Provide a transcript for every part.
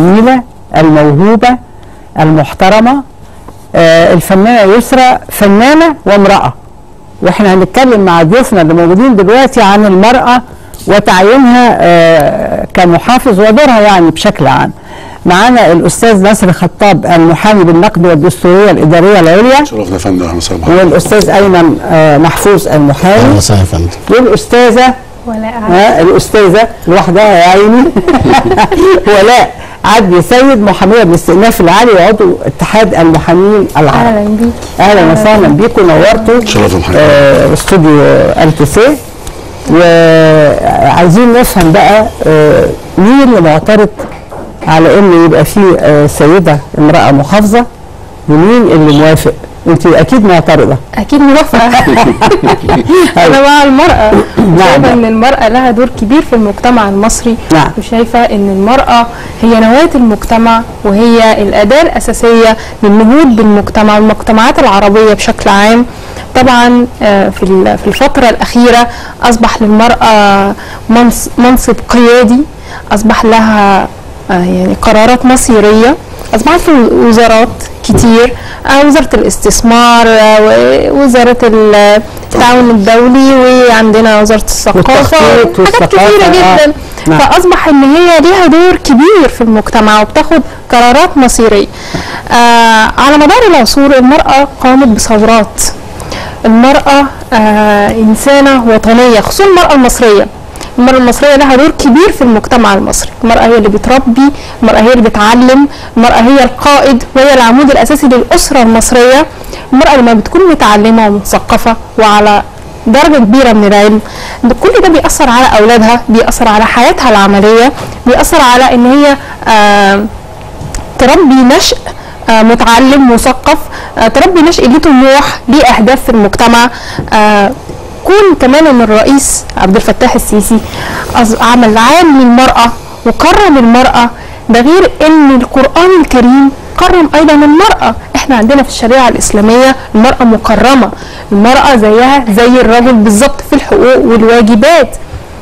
الجميلة الموهوبة المحترمة آه، الفنانة يسرى فنانة وامرأة واحنا هنتكلم مع ضيوفنا اللي موجودين دلوقتي عن المرأة وتعيينها آه، كمحافظ ودورها يعني بشكل عام معانا الأستاذ ناصر خطاب المحامي بالنقد والدستورية الإدارية العليا شرفنا يا فندم اهلا وسهلا والأستاذ أيمن آه، محفوظ اهلا المحامي وسهلا يا فندم والأستاذة ولا ها الأستاذة لوحدها يا عيني ولاء عدلي سيد محامية بالاستئناف العالي وعضو اتحاد المحامين العرب اهلا بيك اهلا وسهلا بيكم نورتوا شرف حضرتك. آه استوديو ال تي سي وعايزين نفهم بقى آه مين اللي معترض على ان يبقى في آه سيده امراه محافظه ومين اللي موافق انت اكيد معترضه اكيد موافقه انا مع المراه شايفه ان المراه لها دور كبير في المجتمع المصري نعم. وشايفه ان المراه هي نواه المجتمع وهي الاداه الاساسيه للنهوض بالمجتمع والمجتمعات العربيه بشكل عام طبعا آه، في ال- في الفتره الاخيره اصبح للمراه منص- منصب قيادي اصبح لها آه، يعني قرارات مصيريه اصبحت في وزارات كتير آه، وزاره الاستثمار آه، ووزاره ال- التعاون الدولي وعندنا وزاره الثقافه والتخطيط حاجات كتيره والثقافة، آه. جدا نعم. فاصبح ان هي ليها دور كبير في المجتمع وبتاخد قرارات مصيريه آه على مدار العصور المراه قامت بثورات المراه آه انسانه وطنيه خصوصا المراه المصريه المرأة المصرية لها دور كبير في المجتمع المصري، المرأة هي اللي بتربي، المرأة هي اللي بتعلم، المرأة هي القائد وهي العمود الأساسي للأسرة المصرية، المرأة لما بتكون متعلمة ومثقفة وعلى درجة كبيرة من العلم ده كل ده بيأثر على أولادها بيأثر على حياتها العملية بيأثر على إن هي آه تربي نشء آه، متعلم مثقف آه، تربي نشء ليه طموح ليه اهداف في المجتمع آه، كون كمان ان الرئيس عبد الفتاح السيسي أص- عمل عام للمراه وكرم المراه ده غير ان القران الكريم كرم ايضا المراه احنا عندنا في الشريعه الاسلاميه المراه مكرمه المراه زيها زي الرجل بالظبط في الحقوق والواجبات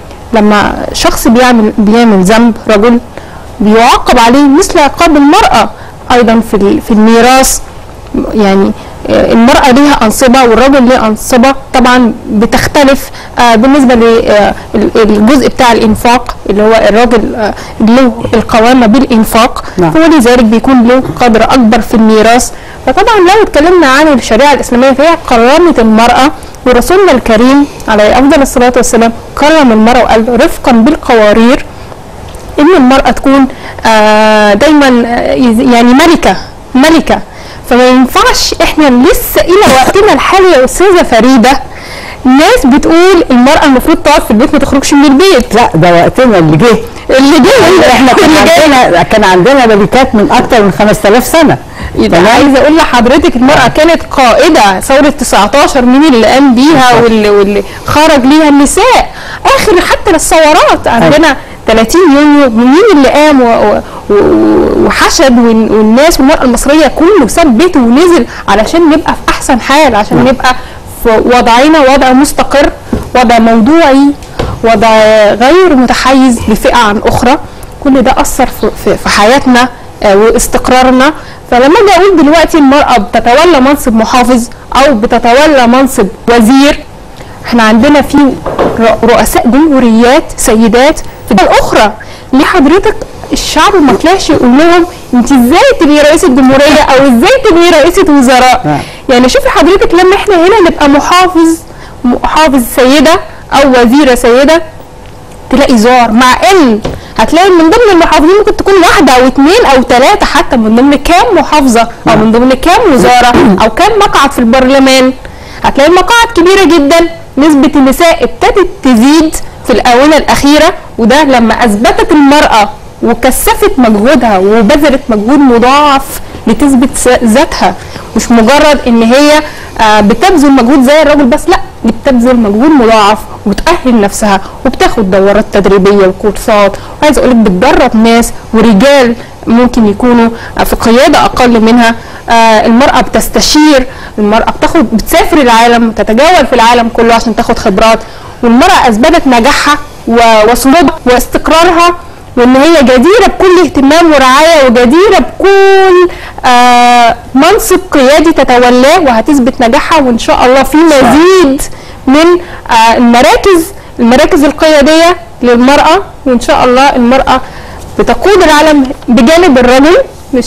لما شخص بيعمل بيعمل ذنب رجل بيعاقب عليه مثل عقاب المرأة أيضا في ال- في الميراث يعني آه، المرأة ليها أنصبة والرجل ليه أنصبة طبعا بتختلف آه، بالنسبة للجزء بتاع الإنفاق اللي هو الراجل آه، له القوامة بالإنفاق نعم. ولذلك بيكون له قدر أكبر في الميراث فطبعا لو اتكلمنا عن الشريعة الإسلامية فهي كرمت المرأة ورسولنا الكريم عليه أفضل الصلاة والسلام كرم المرأة وقال رفقا بالقوارير ان المراه تكون آه، دايما آه، يز- يعني ملكه ملكه فما ينفعش احنا لسه الى وقتنا الحالي يا استاذه فريده ناس بتقول المراه المفروض تقعد في البيت ما تخرجش من البيت لا ده وقتنا اللي جه اللي جه احنا كان اللي جه عندنا كان عندنا ملكات من اكتر من 5000 سنه يبقى تمام؟ عايزه اقول لحضرتك المراه كانت قائده ثوره 19 مين اللي قام بيها واللي, واللي خرج ليها النساء اخر حتى الثورات عندنا 30 يونيو مين اللي قام و- و- و- وحشد وال- والناس والمراه المصريه كله ساب بيته ونزل علشان نبقى في احسن حال عشان نبقى في وضعنا وضع مستقر وضع موضوعي وضع غير متحيز لفئه عن اخرى كل ده اثر في- في في حياتنا آه، واستقرارنا فلما اجي اقول دلوقتي المراه بتتولى منصب محافظ او بتتولى منصب وزير احنا عندنا في ر- رؤساء جمهوريات سيدات في الدول الاخرى ليه حضرتك الشعب ما طلعش يقول لهم انت ازاي تبقي رئيسه جمهوريه او ازاي تبقي رئيسه وزراء نعم. يعني شوفي حضرتك لما احنا هنا نبقى محافظ محافظ سيده او وزيره سيده تلاقي زار مع ان هتلاقي من ضمن المحافظين ممكن تكون واحده او اثنين او ثلاثه حتى من ضمن كام محافظه او من ضمن كام وزاره او كام مقعد في البرلمان هتلاقي المقاعد كبيره جدا نسبه النساء ابتدت تزيد في الاونه الاخيره وده لما اثبتت المراه وكثفت مجهودها وبذلت مجهود مضاعف لتثبت س- ذاتها مش مجرد ان هي آه، بتبذل مجهود زي الراجل بس لا دي بتبذل مجهود مضاعف وبتأهل نفسها وبتاخد دورات تدريبيه وكورسات وعايزه اقول لك بتدرب ناس ورجال ممكن يكونوا آه، في قياده اقل منها آه، المراه بتستشير المراه بتاخد بتسافر العالم تتجول في العالم كله عشان تاخد خبرات والمراه اثبتت نجاحها و- وصمودها واستقرارها وان هي جديره بكل اهتمام ورعايه وجديره بكل آه منصب قيادي تتولاه وهتثبت نجاحها وان شاء الله في مزيد من آه المراكز المراكز القياديه للمراه وان شاء الله المراه بتقود العالم بجانب الرجل مش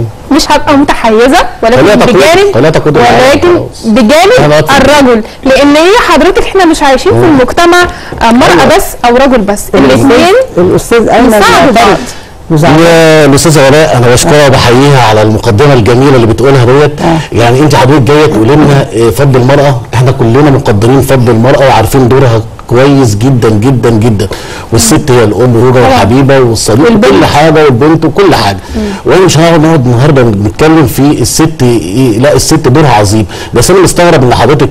مش هبقى متحيزه ولكن خليها تقود- بجانب خليها تقود العالم ولكن خلاص. بجانب خلاص. الرجل لان هي حضرتك احنا مش عايشين في المجتمع آه، مرأة أيوة. بس او رجل بس الاثنين الاستاذ ايمن يساعدوا بعض. معترض وزعلان. يا الاستاذه ولاء انا بشكرها وبحييها على المقدمه الجميله اللي بتقولها ديت آه. يعني انت حضرتك جايه تقولي لنا إيه، فضل المراه احنا كلنا مقدرين فضل المراه وعارفين دورها كويس جدا جدا جدا والست هي الام والزوجه والحبيبه والصديق والبنت. وكل حاجه والبنت وكل حاجه وانا مش هنقعد نقعد النهارده نتكلم في الست إيه لا الست دورها عظيم بس انا مستغرب ان حضرتك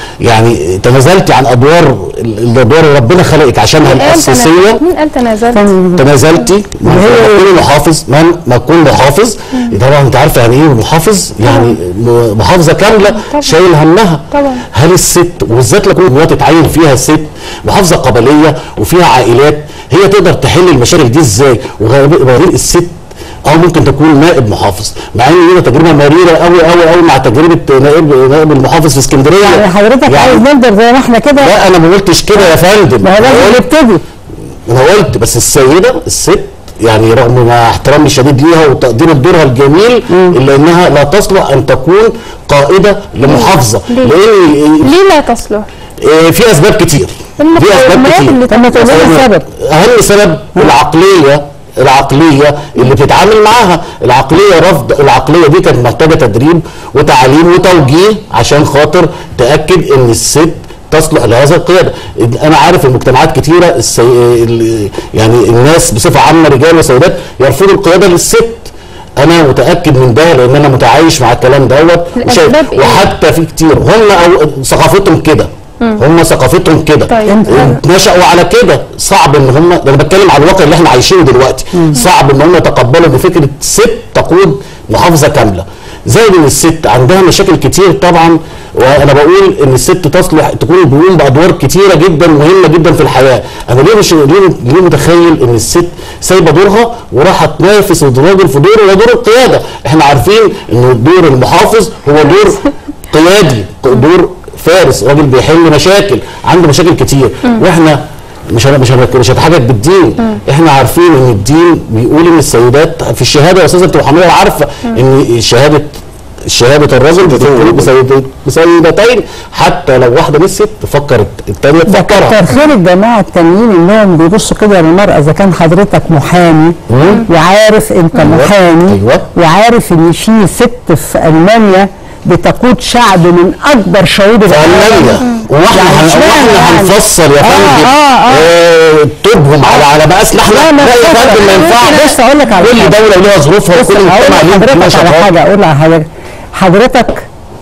يعني تنازلتي عن ادوار الادوار اللي ربنا خلقك عشانها مين قال الاساسيه تنازل- مين قال تنازلت؟ تنازلتي ما هي- تكون محافظ من ما تكون محافظ طبعا انت عارفه يعني ايه محافظ يعني م- محافظه كامله شايل همها طبعا. هل الست وبالذات لو كنت تتعين فيها الست محافظه قبليه وفيها عائلات هي تقدر تحل المشاكل دي ازاي وبعدين الست اه ممكن تكون نائب محافظ مع ان لينا تجربه مريره قوي قوي قوي مع تجربه نائب نائب المحافظ في اسكندريه يعني حضرتك عايز نفضل زي ما احنا كده لا انا ما قلتش كده يا فندم ما هو أنا لازم قلت نبتدي انا قلت بس السيده الست يعني رغم مع احترامي الشديد ليها وتقدير لدورها الجميل الا انها لا تصلح ان تكون قائده لمحافظه ليه؟ لان ليه لا تصلح؟ آه، في اسباب كتير في اسباب المقومات كتير اللي طب ما تقول لنا السبب اهم سبب العقليه العقليه اللي بتتعامل معاها العقليه رفض العقليه دي كانت محتاجه تدريب وتعليم وتوجيه عشان خاطر تاكد ان الست تصلح لهذا القياده انا عارف المجتمعات كتيره السي... ال- يعني الناس بصفه عامه رجال وسيدات يرفضوا القياده للست انا متاكد من ده لان انا متعايش مع الكلام دوت وشايف الأسباب إيه؟ وحتى في كتير هم أو ثقافتهم كده هم ثقافتهم كده طيب. نشأوا على كده صعب ان هم ده انا بتكلم على الواقع اللي احنا عايشينه دلوقتي صعب ان هم يتقبلوا ان فكره ست تقود محافظه كامله زائد ان الست عندها مشاكل كتير طبعا وانا بقول ان الست تصلح تكون بيقوم بادوار كتيره جدا مهمه جدا في الحياه انا ليه مش ليه, ليه متخيل ان الست سايبه دورها وراحت تنافس الراجل في دوره وهو دور القياده احنا عارفين ان دور المحافظ هو دور قيادي دور فارس راجل بيحل مشاكل عنده مشاكل كتير واحنا مش هن- مش هن- مش هتحجج بالدين احنا عارفين ان الدين بيقول ان السيدات في الشهاده يا استاذه محمد عارفه ان شهاده شهاده الرجل بتكون بسيدت- بسيدتين حتى لو واحده نسيت تفكر الثانيه ده تفكرها كتر خير الجماعه التانيين انهم بيبصوا كده للمراه اذا كان حضرتك محامي وعارف انت محامي أيوة. وعارف ان في ست في المانيا بتقود شعب من اكبر شعوب في المانيا واحنا يعني هن- اشمعنى واحنا يعني؟ هنفصل يا آه، فندم آه، آه. آه، تبهم على على مقاسنا احنا لا، ما لا يا ينفعش. فندم ما ينفعش بص أقول لك على كل حاجة. دوله ليها ظروفها بص وكل هقول مجتمع ليه لحضرتك على نشاطات حاجه اقول على حاجه حضرتك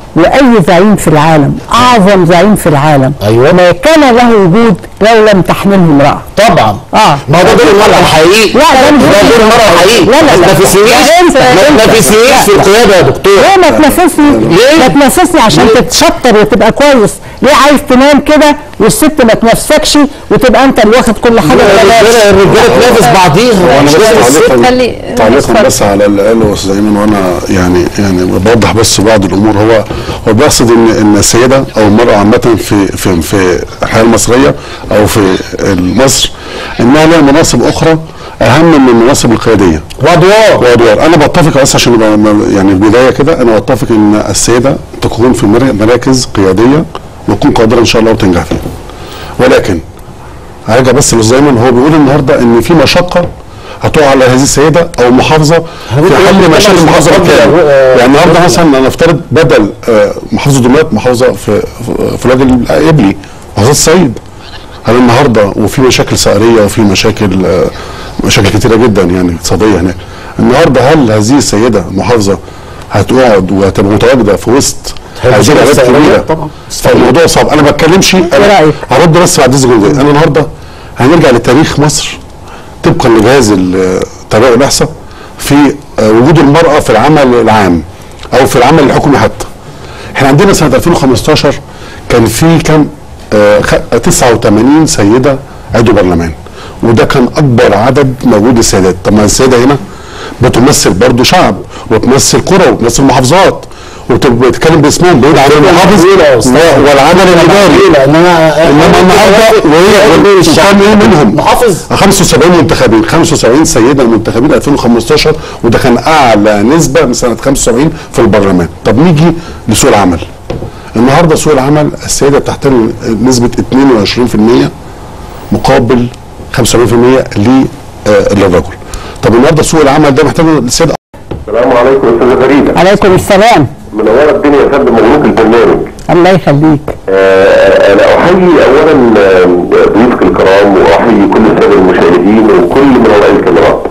واي زعيم في العالم اعظم زعيم في العالم أيوة. ما كان له وجود لو لم تحمله امراه طبعا اه ما هو ده دور المرأة الحقيقي لا، ده مش ده دور دور المرأة الحقيقي لا، لا، لا. ما تنافسنيش لا، أنت- ما أنت. تنافسنيش في القيادة يا دكتور ليه ما تنافسني؟ ليه؟ ما تنافسني عشان ليه؟ تتشطر وتبقى كويس، ليه عايز تنام كده والست ما تنافسكش وتبقى انت اللي واخد كل حاجه ببلاش؟ الرجالة الرجالة تنافس بعضيها وانا مش بس لازم الست تعليقا خلي- تعليقا اتفضل. بس على اللي قاله استاذ ايمن وانا يعني يعني بوضح بس بعض الامور هو هو بيقصد ان ان السيده او المراه عامه في في في الحياه المصريه او في مصر انها لها مناصب اخرى اهم من المناصب القياديه وادوار وادوار انا بتفق بس عشان يبقى م- يعني البدايه كده انا بتفق ان السيده تكون في مر- مراكز قياديه وتكون قادره ان شاء الله وتنجح فيها ولكن هرجع بس للاستاذ ايمن هو بيقول النهارده ان في مشقه هتقع على هذه السيده او محافظه في بنتكلم حل مشاكل مش المحافظه مقابل، بالكامل آه، يعني النهارده مثلا نفترض بدل آه، محافظه دمياط محافظه في في- في راجل ابلي محافظه الصعيد هل النهارده وفي مشاكل ثأريه وفي مشاكل آه، مشاكل كتيره جدا يعني اقتصاديه هناك النهارده هل هذه السيده محافظه هتقعد وهتبقى متواجده في وسط هي هذه مشاكل العائلات ثأرية الكبيره طبعا. فالموضوع صعب انا ما بتكلمش إيه انا رأيك؟ هرد بس بعد اذنك جزئية. انا النهارده هنرجع لتاريخ مصر طبقا لجهاز التابع والاحصاء في آه، وجود المراه في العمل العام او في العمل الحكومي حتى احنا عندنا سنه 2015 كان في كام آه، خ- 89 سيده عضو برلمان وده كان اكبر عدد موجود السيدات طب ما السيده هنا بتمثل برضو شعب وتمثل قرى وتمثل محافظات وبتتكلم باسمهم بيقول على المحافظ و- والعمل الاداري انما انما النهارده وهي وكان ايه منهم محافظ 75 منتخبين 75 سيده منتخبين 2015 وده كان اعلى نسبه من سنه 75 في البرلمان طب نيجي لسوق العمل النهارده سوق العمل السيده بتحتل نسبه 22% مقابل 75% ل- آه، للرجل طب النهارده سوق العمل ده محتاج السيده السلام عليكم استاذه فريده عليكم السلام منوره الدنيا يا فندم مبروك البرنامج الله يخليك آه، انا احيي اولا آه، ضيوفك الكرام واحيي كل الساده المشاهدين وكل من وراء الكاميرات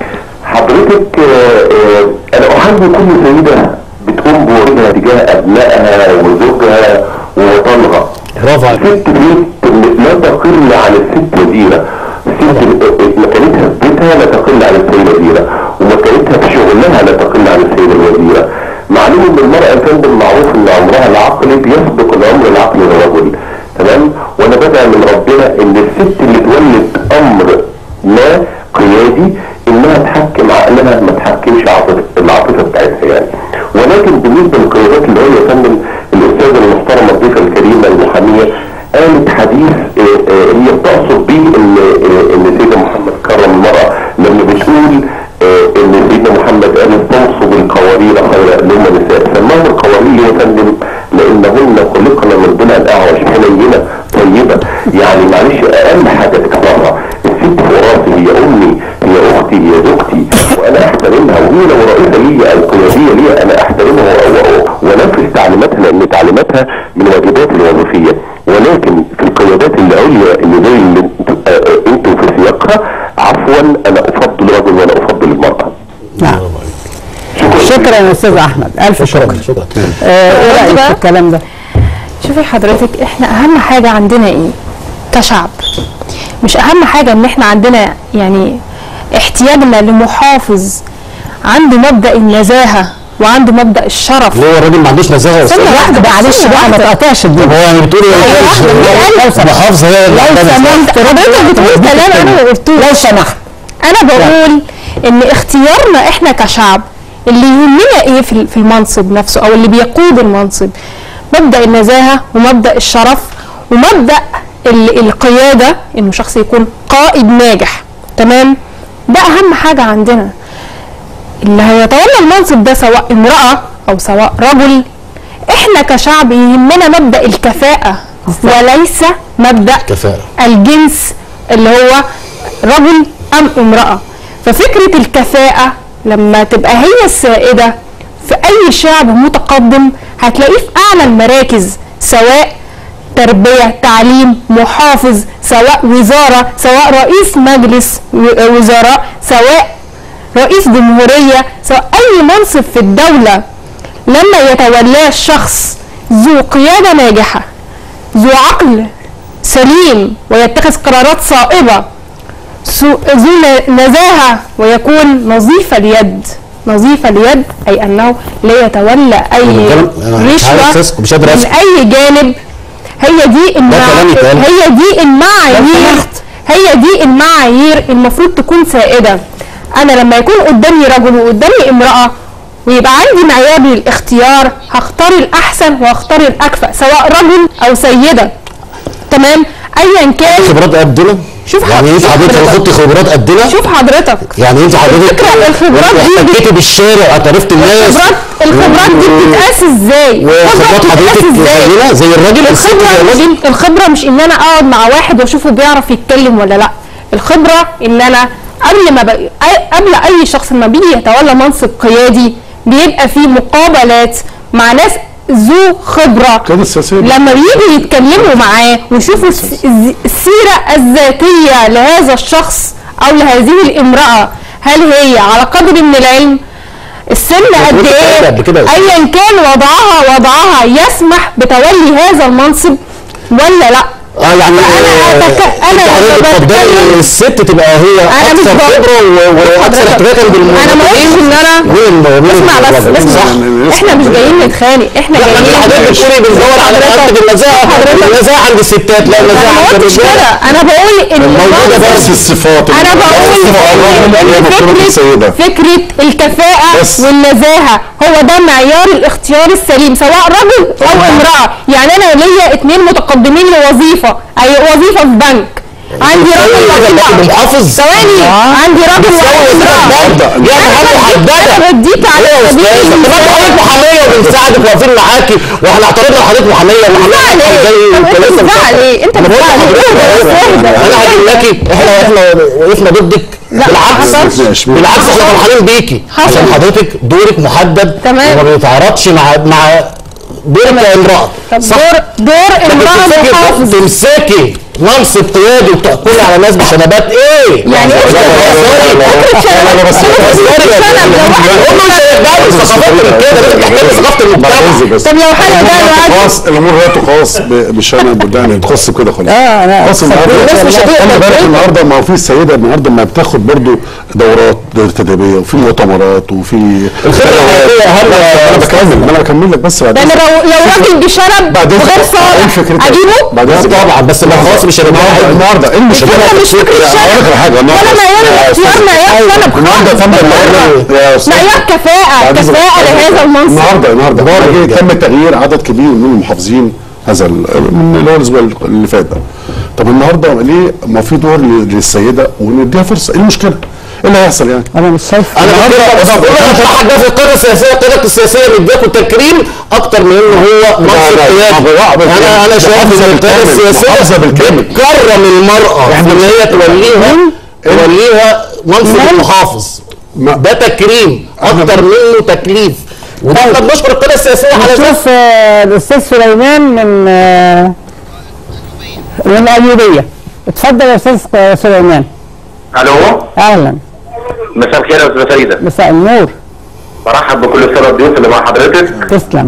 حضرتك آه، آه، انا احيي كل سيده بتقوم بواجبها تجاه ابنائها وزوجها ووطنها برافو عليك ست بيت لا تقل عن الست وزيرة ست مكانتها في بيتها لا تقل عن السيدة وزيرة ومكانتها في شغلها لا تقل عن السيدة الوزيرة معلوم ان المرأة يا فندم معروف ان عمرها العقلي بيسبق العمر العقلي للرجل تمام وانا بدعي من ربنا ان الست اللي تولد امر ما قيادي انها تحكم عقلها ما تحكمش عاطفة العاطفة بتاعتها يعني ولكن بالنسبة للقيادات اللي هي يا فندم الاستاذة المحترمة الضيفة الكريمة المحامية قالت حديث آه، آه، هي بتقصد بيه ان آه، ان سيدنا محمد كرم المرأة لما بتقول آه، ان سيدنا محمد قال تنصب القوارير خير اللي هم نساء سماهم القوارير يا فندم لانهن خلقن من ضلع اعوج حنينه طيبه يعني معلش اقل حاجه تكررها الست فوق راسي هي امي هي اختي هي زوجتي وانا احترمها وهي لو رئيسه ليا او قياديه ليا انا احترمها و- و- وانفذ تعليماتها لان تعليماتها من واجباتي الوظيفيه ولكن في القيادات العليا اللي زي اللي انتوا- آه، آه، انتوا في سياقها عفوا انا افضل رجل ولا افضل المراه نعم شكرا يا استاذ احمد الف شكر شكرا آه، ايه رايك في بقى؟ الكلام ده شوفي حضرتك احنا اهم حاجة عندنا ايه كشعب مش اهم حاجة ان احنا عندنا يعني احتياجنا لمحافظ عنده مبدأ النزاهة وعنده مبدأ الشرف اللي هو الراجل ما عندوش نزاهه يا ثانية أستاذ. واحدة معلش بقى ما تقطعش طب الدنيا هو يعني بتقول أيوة، واحدة. محافظه هي اللي لو عندها نزاهة. سمحت حضرتك بتقول كلام انا ما قلتوش لو سمحت انا بقول ان اختيارنا احنا كشعب اللي يهمنا ايه في ال- في المنصب نفسه او اللي بيقود المنصب مبدا النزاهه ومبدا الشرف ومبدا ال- القياده انه شخص يكون قائد ناجح تمام ده اهم حاجه عندنا اللي هيتولى المنصب ده سواء امراه او سواء رجل احنا كشعب يهمنا مبدا الكفاءه وليس مبدا كفاءة. الجنس اللي هو رجل ام امراه ففكره الكفاءه لما تبقى هي السائده في اي شعب متقدم هتلاقيه في اعلى المراكز سواء تربيه تعليم محافظ سواء وزاره سواء رئيس مجلس و- وزراء سواء رئيس جمهوريه سواء اي منصب في الدوله لما يتولاه الشخص ذو قياده ناجحه ذو عقل سليم ويتخذ قرارات صائبة سو- ذو ن- نزاهة ويكون نظيف اليد نظيف اليد أي أنه لا يتولى أي الكلام- أنا مش عارف رشوة أسكت، مش قادر من أسكت. أي جانب هي دي المع... كلام يتقال. هي دي المعايير هي دي المعايير المفروض تكون سائدة أنا لما يكون قدامي رجل وقدامي امرأة ويبقى عندي معيار للاختيار هختار الأحسن وهختار الأكفأ سواء رجل أو سيدة تمام أيا كان خبرات قدنا شوف يعني انت حضرتك- حضرتك خدت خبرات قدنا شوف حضرتك يعني انت حضرتك الفكرة الخبرات دي احتكيتي بالشارع اعترفت الناس الخبرات الخبرات دي و- بتتقاس ازاي؟ وخبرات حضرتك زينا زي الراجل الست زي الخبرة الراجل مش الخبرة مش ان انا اقعد مع واحد واشوفه بيعرف يتكلم ولا لا الخبرة ان انا قبل ما ب... أي- قبل اي شخص لما بيجي يتولى منصب قيادي بيبقى فيه مقابلات مع ناس ذو خبرة كده السياسيه لما بييجوا يتكلموا معاه ويشوفوا الس- الز- السيرة الذاتية لهذا الشخص أو لهذه الامرأة هل هي على قدر من العلم السن قد قلت ايه الكلام ده قبل كده يا أستاذ. ايا كان وضعها وضعها يسمح بتولي هذا المنصب ولا لا اه يعني فأنا أتك- أنا انت حضرتك لما تفضلي بتكلم- الست تبقى هي أنا مش اكثر بقول- خبره و- واكثر حضرتك، احتكاكا بالمواطنين انا ما قلتش ان انا وين وين اسمع بس الراجل؟ اسمع صح احنا مش جايين نتخانق احنا لا جايين انت حضرتك بتقولي بندور على حضرتك النزاهه النزاهه عند الستات لا انا النزاهه ما عند قلتش الرجاله كده انا بقول ان موجوده المنصب- بس الصفات انا بقول اللي هي إن مطلوبه فكره السيده فكره الكفاءه بس. والنزاهه هو ده معيار الاختيار السليم سواء رجل او امراه يعني انا ليا اتنين متقدمين لوظيفه اي وظيفه في بنك عندي راجل وامراه محافظ ثواني عندي راجل وامراه يعني هم محدده انا بديك على ايه يا سبيل استاذ طب المثال. انت حضرتك محاميه وبنساعدك واقفين معاكي واحنا اعترضنا على حضرتك محاميه بتزعل ايه؟ طب انت بتزعل ايه؟ انت بتزعل ايه؟ اهدى بس اهدى. انا هجيب لكي احنا احنا وقفنا ضدك بالعكس حصلش. بالعكس احنا فرحانين بيكي عشان حضرتك دورك محدد تمام. وما بيتعارضش مع مع دورك كامراه طب صح دور دور لكن امراه تمسكي محافظ تمسكي منصب قيادي وتحكمي على ناس بشنبات ايه؟ يعني ايه فكرة شنب؟ فكرة شنب لو واحد ثقافات من كده لازم تحترم ثقافه المجتمع طب لو حاجه ده العادي خاص الامور لا تقاس ب- بالشنب يعني تخص كده خالص اه انا خاص النهارده الناس مش هتقدر خلي بالك تقول. النهارده ما هو في السيده النهارده ما بتاخد برضو دورات دورات تدريبيه وفي مؤتمرات وفي الخبرة الحقيقية أهم ما انا بكمل ما انا بكمل لك بس بعد ده انا إذنك. لو لو راجل بشنب بعد إذنك. وغير ايه صالح فكرتك؟ اجيبه بعد لا إذنك. طبعا بس ما خلاص مش النهارده النهارده ايه المشكله الفكرة مش فكرة يعني شنب. أقول لك على حاجه ولا النهارده معيار يا الاختيار أستاذ. معيار شنب النهارده خالص تم التغيير يا أستاذ. معيار كفاءة بعد إذنك. كفاءة لهذا المنصب النهارده النهارده تم تغيير عدد كبير من المحافظين هذا ال- من اللي هو الاسبوع اللي فات ده طب النهارده ليه ما في دور ل- للسيده ونديها فرصه ايه المشكله؟ ايه اللي هيحصل يعني؟ انا مش شايف انا النهارده بس بقول لك بصراحه ده في القياده السياسيه القياده السياسيه مدياكوا تكريم اكتر من ان هو منصب لا، قيادي لا، بالكامل. انا انا شايف محافظة ان القياده بالكامل. السياسيه محافظة بالكامل. بتكرم المراه ان هي توليها توليها منصب المحافظ ما- ده تكريم اكتر منه تكليف وده احنا بنشكر القياده السياسيه على ده نشوف آه، الاستاذ سليمان من آه، من الايوبيه اتفضل يا استاذ سليمان الو اهلا مساء الخير يا استاذه فريده مساء النور برحب بكل الساده الضيوف اللي مع حضرتك تسلم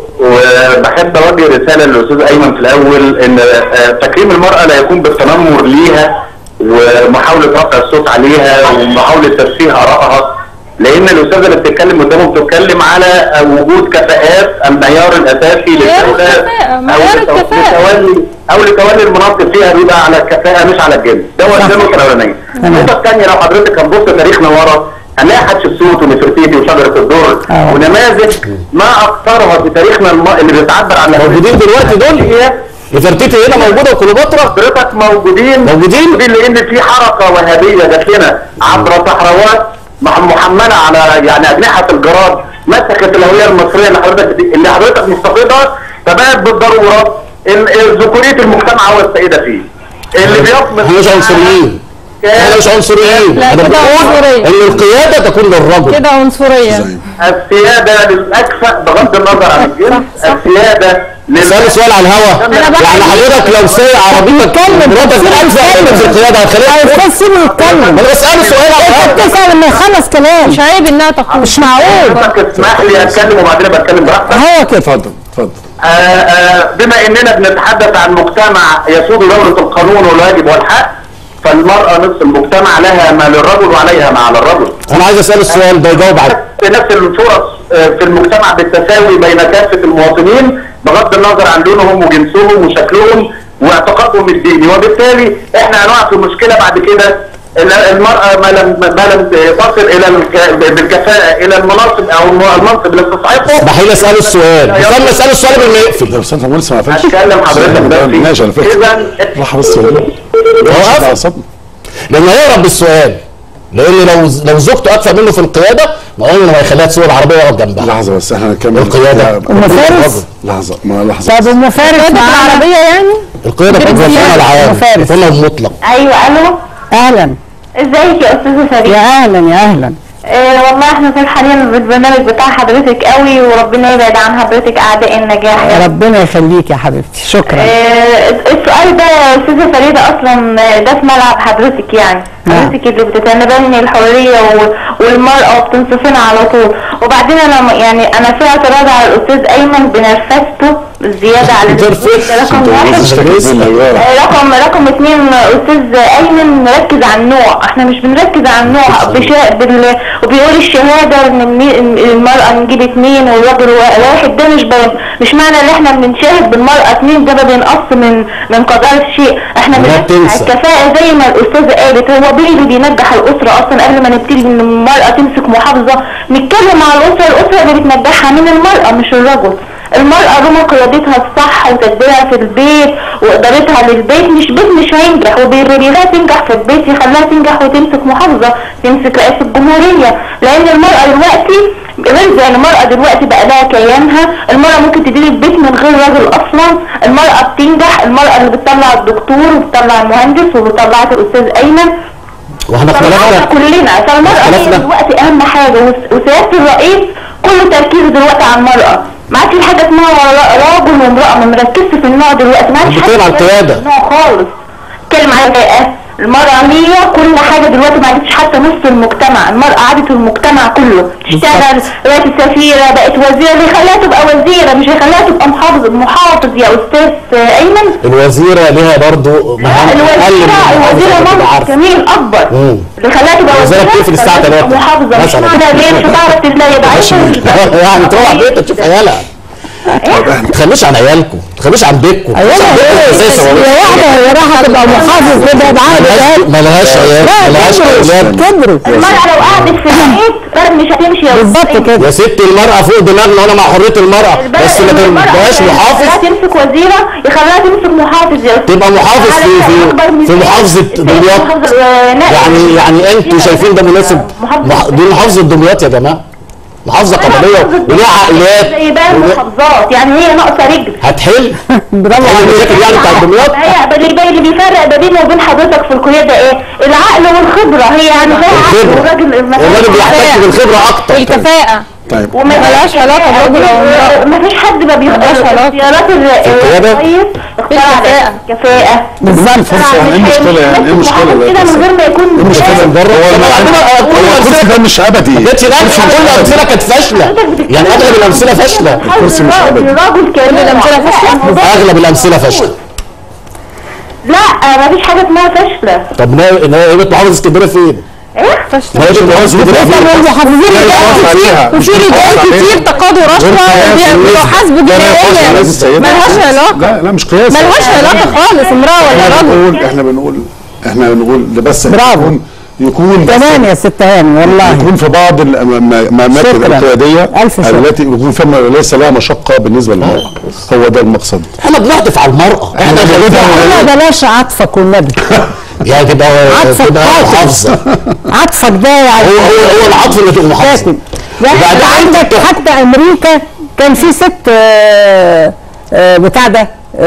وبحب اوجه رساله للاستاذ ايمن في الاول ان آه، تكريم المراه لا يكون بالتنمر ليها ومحاوله رفع الصوت عليها ومحاوله ترفيه ارائها لان الاستاذه اللي بتتكلم قدامه بتتكلم على آه، وجود كفاءات المعيار الاساسي معيار للدوله الكفاءة، معيار لتو- الكفاءة. لتولي او لتولي المناصب فيها بيبقى على الكفاءه مش على الجنس ده هو ده النقطه الاولانيه النقطه الثانيه لو حضرتك هنبص تاريخنا ورا هنلاقي حتشبسوت ونفرتيتي وشجره الدر آه. ونماذج ما اكثرها في تاريخنا الم... اللي بتعبر عن موجودين دلوقتي دول هي نفرتيتي هنا موجوده وكليوباترا حضرتك موجودين موجودين؟ لان في حركه وهابيه جات لنا عبر صحراوات مح- محمله على يعني اجنحه الجراد مسكت الهويه المصريه اللي حضرتك اللي حضرتك مفتقدها فبقت بالضروره ان إن ذكوريه المجتمع هو السيده فيه اللي بيطلب احنا مش عنصريين احنا مش عنصريين لا، انا كده بقول عنصرية. ان القياده تكون للرجل كده عنصرية السياده للاكفأ بغض النظر عن الجنس السياده سأل لل سؤال على الهوا أنا بحكي يعني حضرتك لو سايق عربيتك مراتك اكفأ في القياده يا هتخليك استاذ سيبه يتكلم انا بساله سؤال على انت الهوا بتسال لما يخلص كلام مش عيب انها تقول مش معقول حضرتك اسمح لي اتكلم وبعدين بتكلم براحتك هو كده اتفضل اتفضل آه، آه، بما اننا بنتحدث عن مجتمع يسود دولة القانون والواجب والحق فالمرأة نصف المجتمع لها ما للرجل وعليها ما على الرجل انا عايز اسال السؤال ده يجاوب عليه نفس الفرص آه، في المجتمع بالتساوي بين كافة المواطنين بغض النظر عن لونهم وجنسهم وشكلهم واعتقادهم الديني وبالتالي احنا هنقع في مشكلة بعد كده إن المرأة ما لم ما لم تصل الى الك- بالكفاءة الى المناصب او المنصب اللي بتستحقه مستحيل اساله السؤال استنى اساله السؤال قبل ما يقفل ده استاذ عمر لسه ما قفلش هتكلم حضرتك بس ماشي انا فاهم اذا راح بس هو قفل. عصبني لانه هيهرب بالسؤال لان لو لو زوجته اكثر منه في القياده ما عمره ما هيخليها تسوق العربيه ويقعد جنبها لحظه بس احنا هنكمل القيادة. لا، أم فارس؟ لحظه ما لحظه طب ام فارس قيادة معانا العربية يعني القياده في بالقيادة. الوطن العام فارس. الوطن المطلق ايوه الو اهلا ازيك يا استاذه يا فريد اهلا يا اهلا آه والله احنا فرحانين بالبرنامج بتاع حضرتك قوي وربنا يبعد عن حضرتك اعداء النجاح يا رب ربنا يخليك يا حبيبتي شكرا آه السؤال ده يا استاذه فريده اصلا آه، ده في ملعب حضرتك يعني نعم. حضرتك اللي بتتنبني الحريه و- والمراه وبتنصفنا على طول وبعدين انا م- يعني انا في اعتراض على الاستاذ ايمن بنرفزته الزياده على Perfect. الزيادة رقم واحد رقم رقم اثنين استاذ ايمن مركز على النوع احنا مش بنركز على النوع بشا... بال... وبيقول الشهاده ان المي- إن المراه نجيب اثنين والراجل واحد ده مش ب... مش معنى ان احنا بنشاهد بالمراه اثنين ده ما بينقص من من قدر الشيء احنا لا بنركز على تنسى. الكفاءه زي ما الاستاذه قالت هو بيه اللي بينجح الاسره اصلا قبل ما نبتدي ان المراه تمسك محافظه نتكلم على الاسره الاسره اللي بتنجحها من المراه مش الرجل المرأة رغم قيادتها الصح وتدبيرها في البيت وإدارتها للبيت مش بيت مش هينجح وبيخليها تنجح في البيت يخليها تنجح وتمسك محافظة تمسك رئاسة الجمهورية لأن المرأة دلوقتي غير زي المرأة دلوقتي بقى لها كيانها المرأة ممكن تدير البيت من غير راجل أصلا المرأة بتنجح المرأة اللي بتطلع الدكتور وبتطلع المهندس وبتطلعت الأستاذ أيمن واحنا طلعنا اختلفنا كلنا فالمرأة هي اختلفنا. دلوقتي أهم حاجة وس- وسيادة الرئيس كله تركيزه دلوقتي على المرأة ما عادش حاجة اسمها را- راجل وامرأة ما مركزش في النوع دلوقتي ما عادش بتتكلم حاجة على القيادة. في النوع خالص اتكلم على الرئاسة المرأة هي كل حاجة دلوقتي ما عادتش حتى نص المجتمع المرأة عادت المجتمع كله تشتغل بقت سفيرة بقت وزيرة اللي يخليها تبقى وزيرة مش هيخليها تبقى محافظ محافظ يا أستاذ أيمن الوزيره لها برضو مهام أقل من الوزيرة المحافظة الوزيرة عشان تبقى مصر عارفة. جميل أكبر مم. اللي خلاها تبقى الوزيرة وزيرة بتقفل الساعة خلاها تبقى 3. محافظة مش مثلا. معنى ليه مش هتعرف تلاقي ضعيفة يعني تروح بيتك تشوف عيالها ما تخلوش عن عيالكم ما تخلوش عن بيتكم عيالها ايه؟ اساسا هي واحده هي رايحه تبقى محافظ كده عادي ما لهاش عيال ما لا لهاش كبروا اولاد كبروا المرأة لو قعدت في البيت مش هتمشي يا بالظبط أستاذ. كده يا ست المرأة فوق دماغنا وانا مع حرية المرأة البلد- بس ما المرأة تبقاش يخليها محافظ تمسك وزيرة يخليها تمسك محافظ يا أستاذ. تبقى محافظ في في أكبر في مثال. محافظة دمياط محافظة- آه، نائب. يعني يعني انتوا شايفين ده مناسب محافظة مح- دي محافظة دمياط يا جماعة محافظة قبلية وليها عقليات زي باقي وليها- المحافظات يعني هي ناقصة رجل هتحل برافو هتحل عليك المشاكل يعني بتاعت دمياط هي اللي بي- اللي بيفرق ما بينه وبين حضرتك في القيادة ايه؟ العقل والخبرة هي يعني فيها عقل الخبرة والراجل الراجل بيحتاج بالخبرة اكتر الكفاءة طيب وما ملهاش علاقة برجل أو امرأة. ما فيش حد ما بيختارش ملهاش علاقة. اختيارات القيادة؟ الرئيس اختار بالكفاءة. كفاءة بالظبط يعني ايه المشكلة يعني؟ ايه المشكلة كده دلوقتي؟ من غير ما يكون المشكلة من بره طبعا عندنا كل هو الكرسي الامثله ده مش ابدي جاتش لا كل الامثله كانت فاشله يعني اغلب الامثله فاشله الكرسي مش أبدي. الراجل كان الأمثلة فاشلة؟ اغلب الامثله فاشله لا ما فيش حاجة اسمها فاشلة طب نا- نائبة محافظ اسكندريه فين؟ ايه؟ نائبة محافظ اسكندريه طب فين؟ المحافظين لا يخاف عليها وفي رجال كتير تقاضوا رشوة وبيحاسبوا جنائيا ملهاش علاقة لا لا مش قياس ملهاش علاقة خالص امرأة ولا احنا رجل بنقول احنا بنقول احنا بنقول ده بس برافو. يكون يكون بس تمام يا ست هاني والله يكون في بعض المماكن شكراً. القياديه ألف شكر. التي يكون فيها ليس لها مشقه بالنسبه للمراه هو ده المقصد احنا بنهدف على المراه احنا انا خلينا بلاش عطفك والنبي يعني تبقى عطفك تبقى قاتل. محافظه عطفك ده يعني هو هو هو العطف اللي تبقى محافظه ساكن يعني وبعدين عندك حتى امريكا كان في ست آه، آه، بتاع ده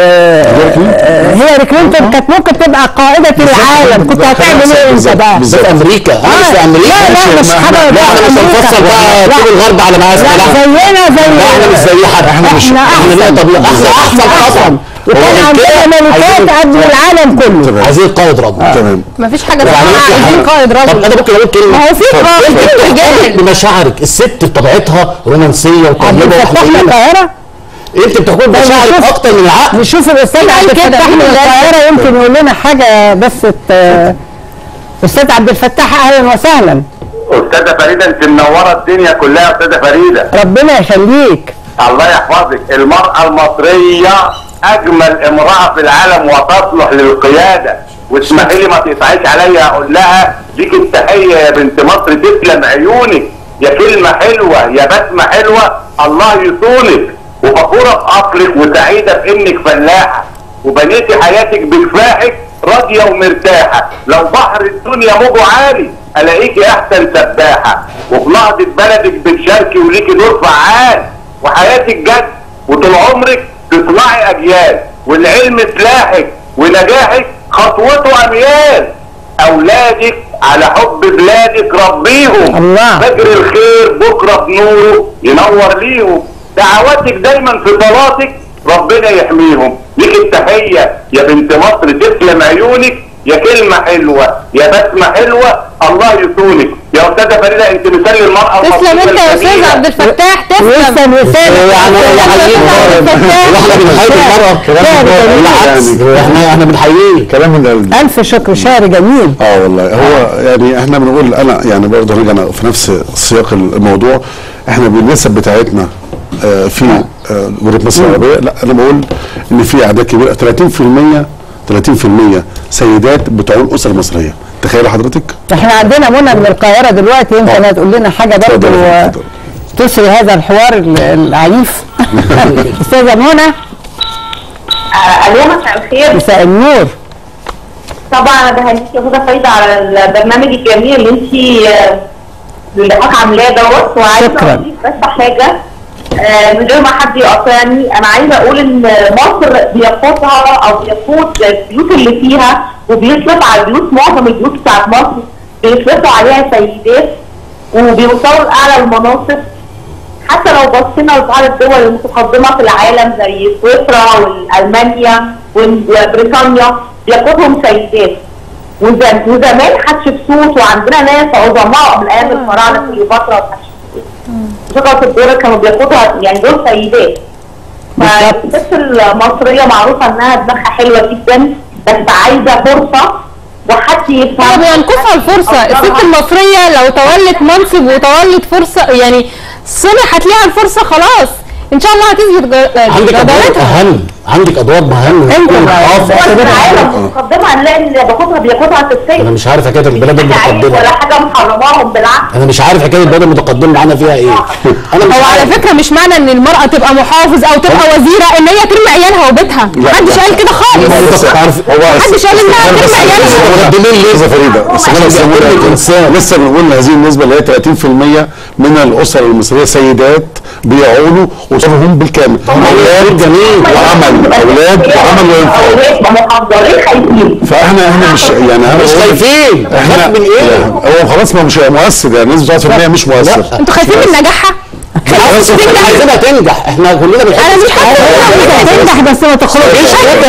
آه، آه، هيلاري كلينتون كانت ممكن تبقى قائدة العالم كنت هتعمل ايه انت بقى؟ بالذات في امريكا انا مش في امريكا لا لا مش حاجة لا احنا مش هنفصل بقى لا. طول الغرب على مقاس لا لا زينا زي لا احنا مش زي حد احنا مش- احنا احنا لا احسن طب لا احسن احسن طبعا وكان هو عندنا كده ملكات عايزين- قبل العالم كله عايزين قائد رجل تمام مفيش حاجة يعني اسمها عايزين قائد طب رجل انا ممكن اقول كلمه ما هو في قائد في رجال بمشاعرك الست بطبيعتها رومانسيه عبد وطيبه الفتاح من وحنينه القاهرة انت بتحكم بمشاعرك نشوف- اكتر من العقل نشوف الاستاذ عبد كده، الفتاح في من ولاد. القاهرة يمكن يقول لنا حاجة بس ت- استاذ عبد الفتاح اهلا وسهلا استاذه فريده انت منوره الدنيا كلها يا استاذه فريده ربنا يخليك الله يحفظك المرأة المصرية أجمل امرأة في العالم وتصلح للقيادة واسمحي لي ما تقطعيش عليا أقول لها ليك التحية يا بنت مصر تسلم عيونك يا كلمة حلوة يا بسمة حلوة الله يصونك وفخورة بأصلك وسعيدة بإنك فلاحة وبنيتي حياتك بكفاحك راضية ومرتاحة لو بحر الدنيا موجه عالي ألاقيكي أحسن سباحة وفي نهضة بلدك بتشاركي وليكي دور فعال وحياتك جد وطول عمرك تصنعي اجيال والعلم سلاحك ونجاحك خطوته اميال اولادك على حب بلادك ربيهم الله. فجر الخير بكره بنوره ينور ليهم دعواتك دايما في صلاتك ربنا يحميهم ليك التحيه يا بنت مصر تسلم عيونك يا كلمه حلوه يا بسمه حلوه الله يطولك يا استاذه فريده انت مثال للمراه تسلم انت يا استاذ الجميلة. عبد الفتاح تسلم ويسلم ويسلم يعني احنا بنحيي المرأة بالعكس احنا احنا بنحييه كلام من قلبي الف شكر شعر جميل اه والله هو يعني احنا بنقول انا يعني برضه هنرجع في نفس سياق الموضوع احنا بالنسب بتاعتنا آه، في آه، جمهوريه مصر العربيه لا انا بقول ان في اعداد كبيره 30% 30% سيدات بتوع الاسر المصريه تخيل حضرتك احنا عندنا منى من القاهره دلوقتي يمكن آه. هتقول لنا حاجه برضه اتفضل يا فندم، اتفضل. تسري هذا الحوار ال- العنيف استاذه منى الو مساء الخير مساء النور طبعا انا بهنيك يا استاذه فريده على البرنامج الجميل اللي انت اللي حضرتك عاملاه دوت وعايزه شكراً. اضيف بس حاجه آه، من غير ما حد يقاطعني انا عايزه اقول ان مصر بيقودها او بيقود البيوت اللي فيها وبيصرف على البيوت معظم البيوت بتاعت مصر بيصرفوا عليها سيدات وبيوصلوا لاعلى المناصب حتى لو بصينا لبعض الدول المتقدمه في العالم زي سويسرا والمانيا وبريطانيا بيقودهم سيدات وزم- وزمان حتشبسوت وعندنا ناس عظماء من ايام الفراعنه كليوباترا وحتشبسوت شجره الدوره كانوا بياخدوها يعني دول سيدات فالست المصريه معروفه انها دماغها حلوه جدا بس عايزه فرصه وحد يفهم طب ينقصها الفرصة الست المصرية لو تولت منصب وتولت فرصة يعني سمحت ليها الفرصة خلاص ان شاء الله هتثبت ج- عندك ادوار جدارتها اهم عندك ادوار مهم انت تكون بقى. حافظ. دول العالم متقدمه هنلاقي اللي بياخدها بياخدها انا ستات مش عارف حكايه البلاد مش عارف المتقدمه ولا حاجه محرماهم بالعكس انا مش عارف حكايه البلاد المتقدمه معانا فيها ايه انا مش هو على عارف فكرة مش معنى ان المرأة تبقى محافظ او تبقى وزيرة ان هي ترمي عيالها وبيتها محدش قال كده خالص محدش قال انها ترمي عيالها مقدمين ليه لحظه فريده بس عشان انا لسه يقدم بقول الإنسان. لسه بنقول هذه النسبه اللي هي 30% من الاسر المصريه سيدات بيعولوا اسرهم بالكامل اولاد جميل. وعمل اولاد وعمل وينفع اولاد محافظين خايفين فاحنا احنا مش يعني انا مش بقول- خايفين احنا خايف من ايه هو خلاص ما مش مؤثر يعني نسبه 1% مش مؤثر انتوا خايفين من نجاحها بس احنا عايزينها تنجح احنا كلنا بنحب انا مش حاسة انها تنجح بس ما تخرجش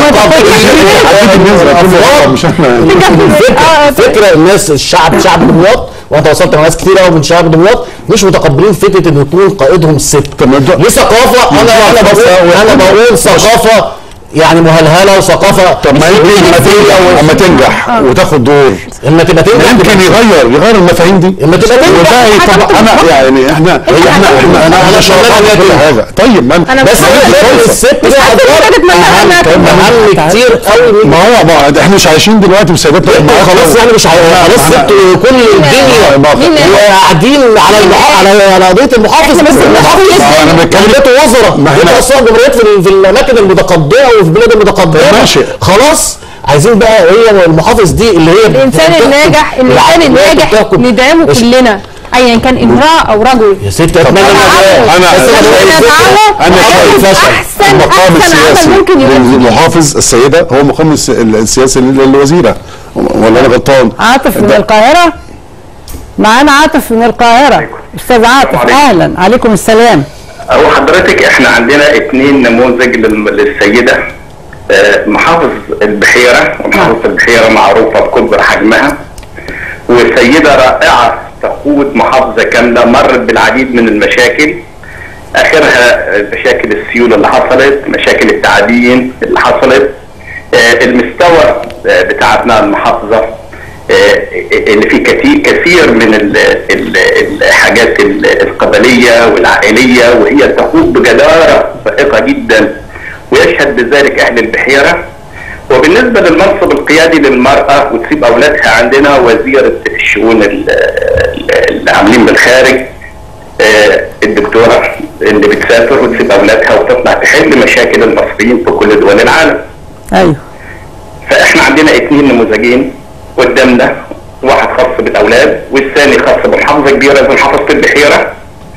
اكيد النسبه كل مش احنا فكره فكره الناس الشعب شعب دمياط وانت وصلت مع ناس كتير قوي من شعب دمياط مش متقبلين فكره ان يكون قائدهم ست دي ثقافه انا انا بقول انا بقول ثقافه يعني مهلهله وثقافه طب ما يمكن لما تنجح لما تنجح وتاخد دور اما تبقى تنجح يمكن يغير يغير المفاهيم دي اما تبقى تنجح وده طب انا يعني احنا احنا احنا انا انا شغال على كل حاجه طيب ما أنا بس مش هي الست ليها حاسة إن أنت تتمنى ادوار إنها اهم تبقى اهم كتير قوي من ما هو ما احنا مش عايشين دلوقتي بسيدات ما خلاص يعني مش هي- خلاص سبت كل الدنيا مين وقاعدين على المح... على على قضيه المحافظ بس المحافظ ما أنا بتكلم- بيت وزراء ما بيت إحنا- اصلا جمهوريات في, في الاماكن المتقدمه وفي البلاد المتقدمه ماشي. خلاص عايزين بقى هي المحافظ دي اللي هي الانسان بتحكم الناجح الانسان العقليات الناجح بتحكم. ندعمه بس- كلنا ايا كان امراه او رجل يا ست اتمنى تعاون. انا أنا- بس أنا شايف شايف فكرة. تعاون. انا أنا شايف فشل. احسن المقام احسن عمل السياسي ممكن يكون للمحافظ السيده هو مقام الس- السياسي للوزيره ولا انا غلطان؟ عاطف من القاهره معانا عاطف من القاهره استاذ عاطف عليكم. اهلا عليكم السلام هو حضرتك احنا عندنا اثنين نموذج لل- للسيده آه، محافظ البحيره ومحافظه البحيره معروفه بكبر حجمها وسيده رائعه تقود محافظه كامله مرت بالعديد من المشاكل اخرها مشاكل السيول اللي حصلت مشاكل التعدين اللي حصلت آه، المستوى آه، بتاع ابناء المحافظه آه، اللي فيه كثير كثير من ال- ال- الحاجات ال- القبليه والعائليه وهي تقود بجداره فائقه جدا ويشهد بذلك اهل البحيره وبالنسبه للمنصب القيادي للمراه وتسيب اولادها عندنا وزيره الشؤون ال- ال- اللي عاملين بالخارج آه، الدكتوره اللي بتسافر وتسيب اولادها وتطلع تحل مشاكل المصريين في كل دول العالم ايوه فاحنا عندنا اثنين نموذجين قدامنا واحد خاص بالاولاد والثاني خاص بمحافظه كبيره زي محافظه البحيره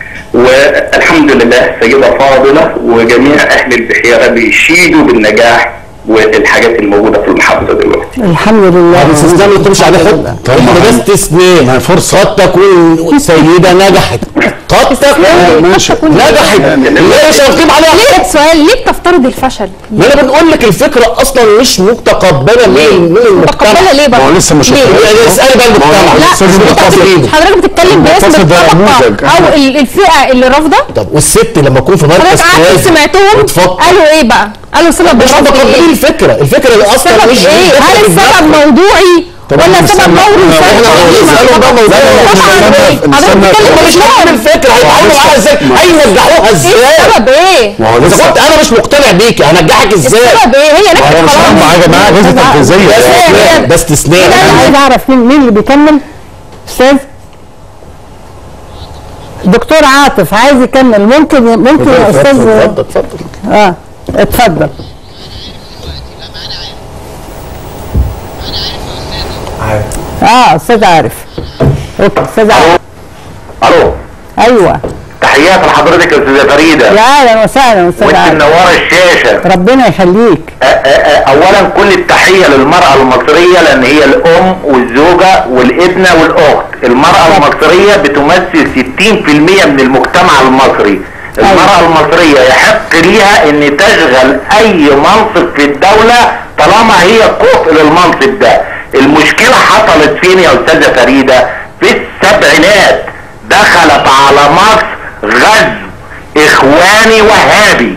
والحمد لله سيده فاضله وجميع اهل البحيره بيشيدوا بالنجاح والحاجات الموجوده في المحافظه دلوقتي الحمد لله الاستثناء ما يكونش عليه حكم احنا ده استثناء ما هي فرصة. قد تكون سيده نجحت قد تكون ماشي نجحت لا مش هنقيم عليها ليه سؤال ليه بتفترض الفشل؟ ما انا بنقول لك الفكره اصلا مش متقبله من من المجتمع متقبله ليه بقى؟ ما هو لسه مش ليه؟ متقبلة. يعني اسالي بقى المجتمع لا. مش متقبلين حضرتك بتتكلم باسم المتصل ده الطبقه نموذج. او ال- الفئه اللي رافضه طب والست لما تكون في مركز حضرتك قعدت قيادي سمعتهم وتفكر قالوا ايه بقى؟ قالوا سبب مش الرفض متقبلين ايه؟ الفكره الفكره اللي اصلا السبب مش ايه؟ داخل هل السبب دماغهم. موضوعي طب ولا احنا سبب نستنى- موري احنا احنا بنسالهم ده موضوع نستنى- حضرتك نستنى- بتتكلم هم مش فاهمين الفكره هيتعاملوا معاها ازاي هينجحوها ازاي ايه السبب ايه؟ ما هو اذا لسه كنت انا مش مقتنع بيكي هنجحك ازاي السبب ايه؟ هي نجحت انا مش فاهم خلاص يا جماعه اجهزه ده تنفيذيه استثناء ده استثناء انا عايز اعرف مين مين اللي بيكمل استاذ دكتور عاطف عايز يكمل ممكن ممكن يا استاذ اتفضل اتفضل اه اتفضل اه استاذ عارف اوكي استاذ عارف الو ايوه تحيات لحضرتك يا استاذه فريده يا اهلا وسهلا استاذ وانت عارف منوره الشاشه ربنا يخليك أ- أ- أ- اولا كل التحيه للمراه المصريه لان هي الام والزوجه والابنه والاخت المراه المصريه بتمثل 60% من المجتمع المصري المرأة المصرية يحق ليها ان تشغل اي منصب في الدولة طالما هي كفء للمنصب ده المشكلة حصلت فين يا استاذة فريدة في السبعينات دخلت على مصر غزو اخواني وهابي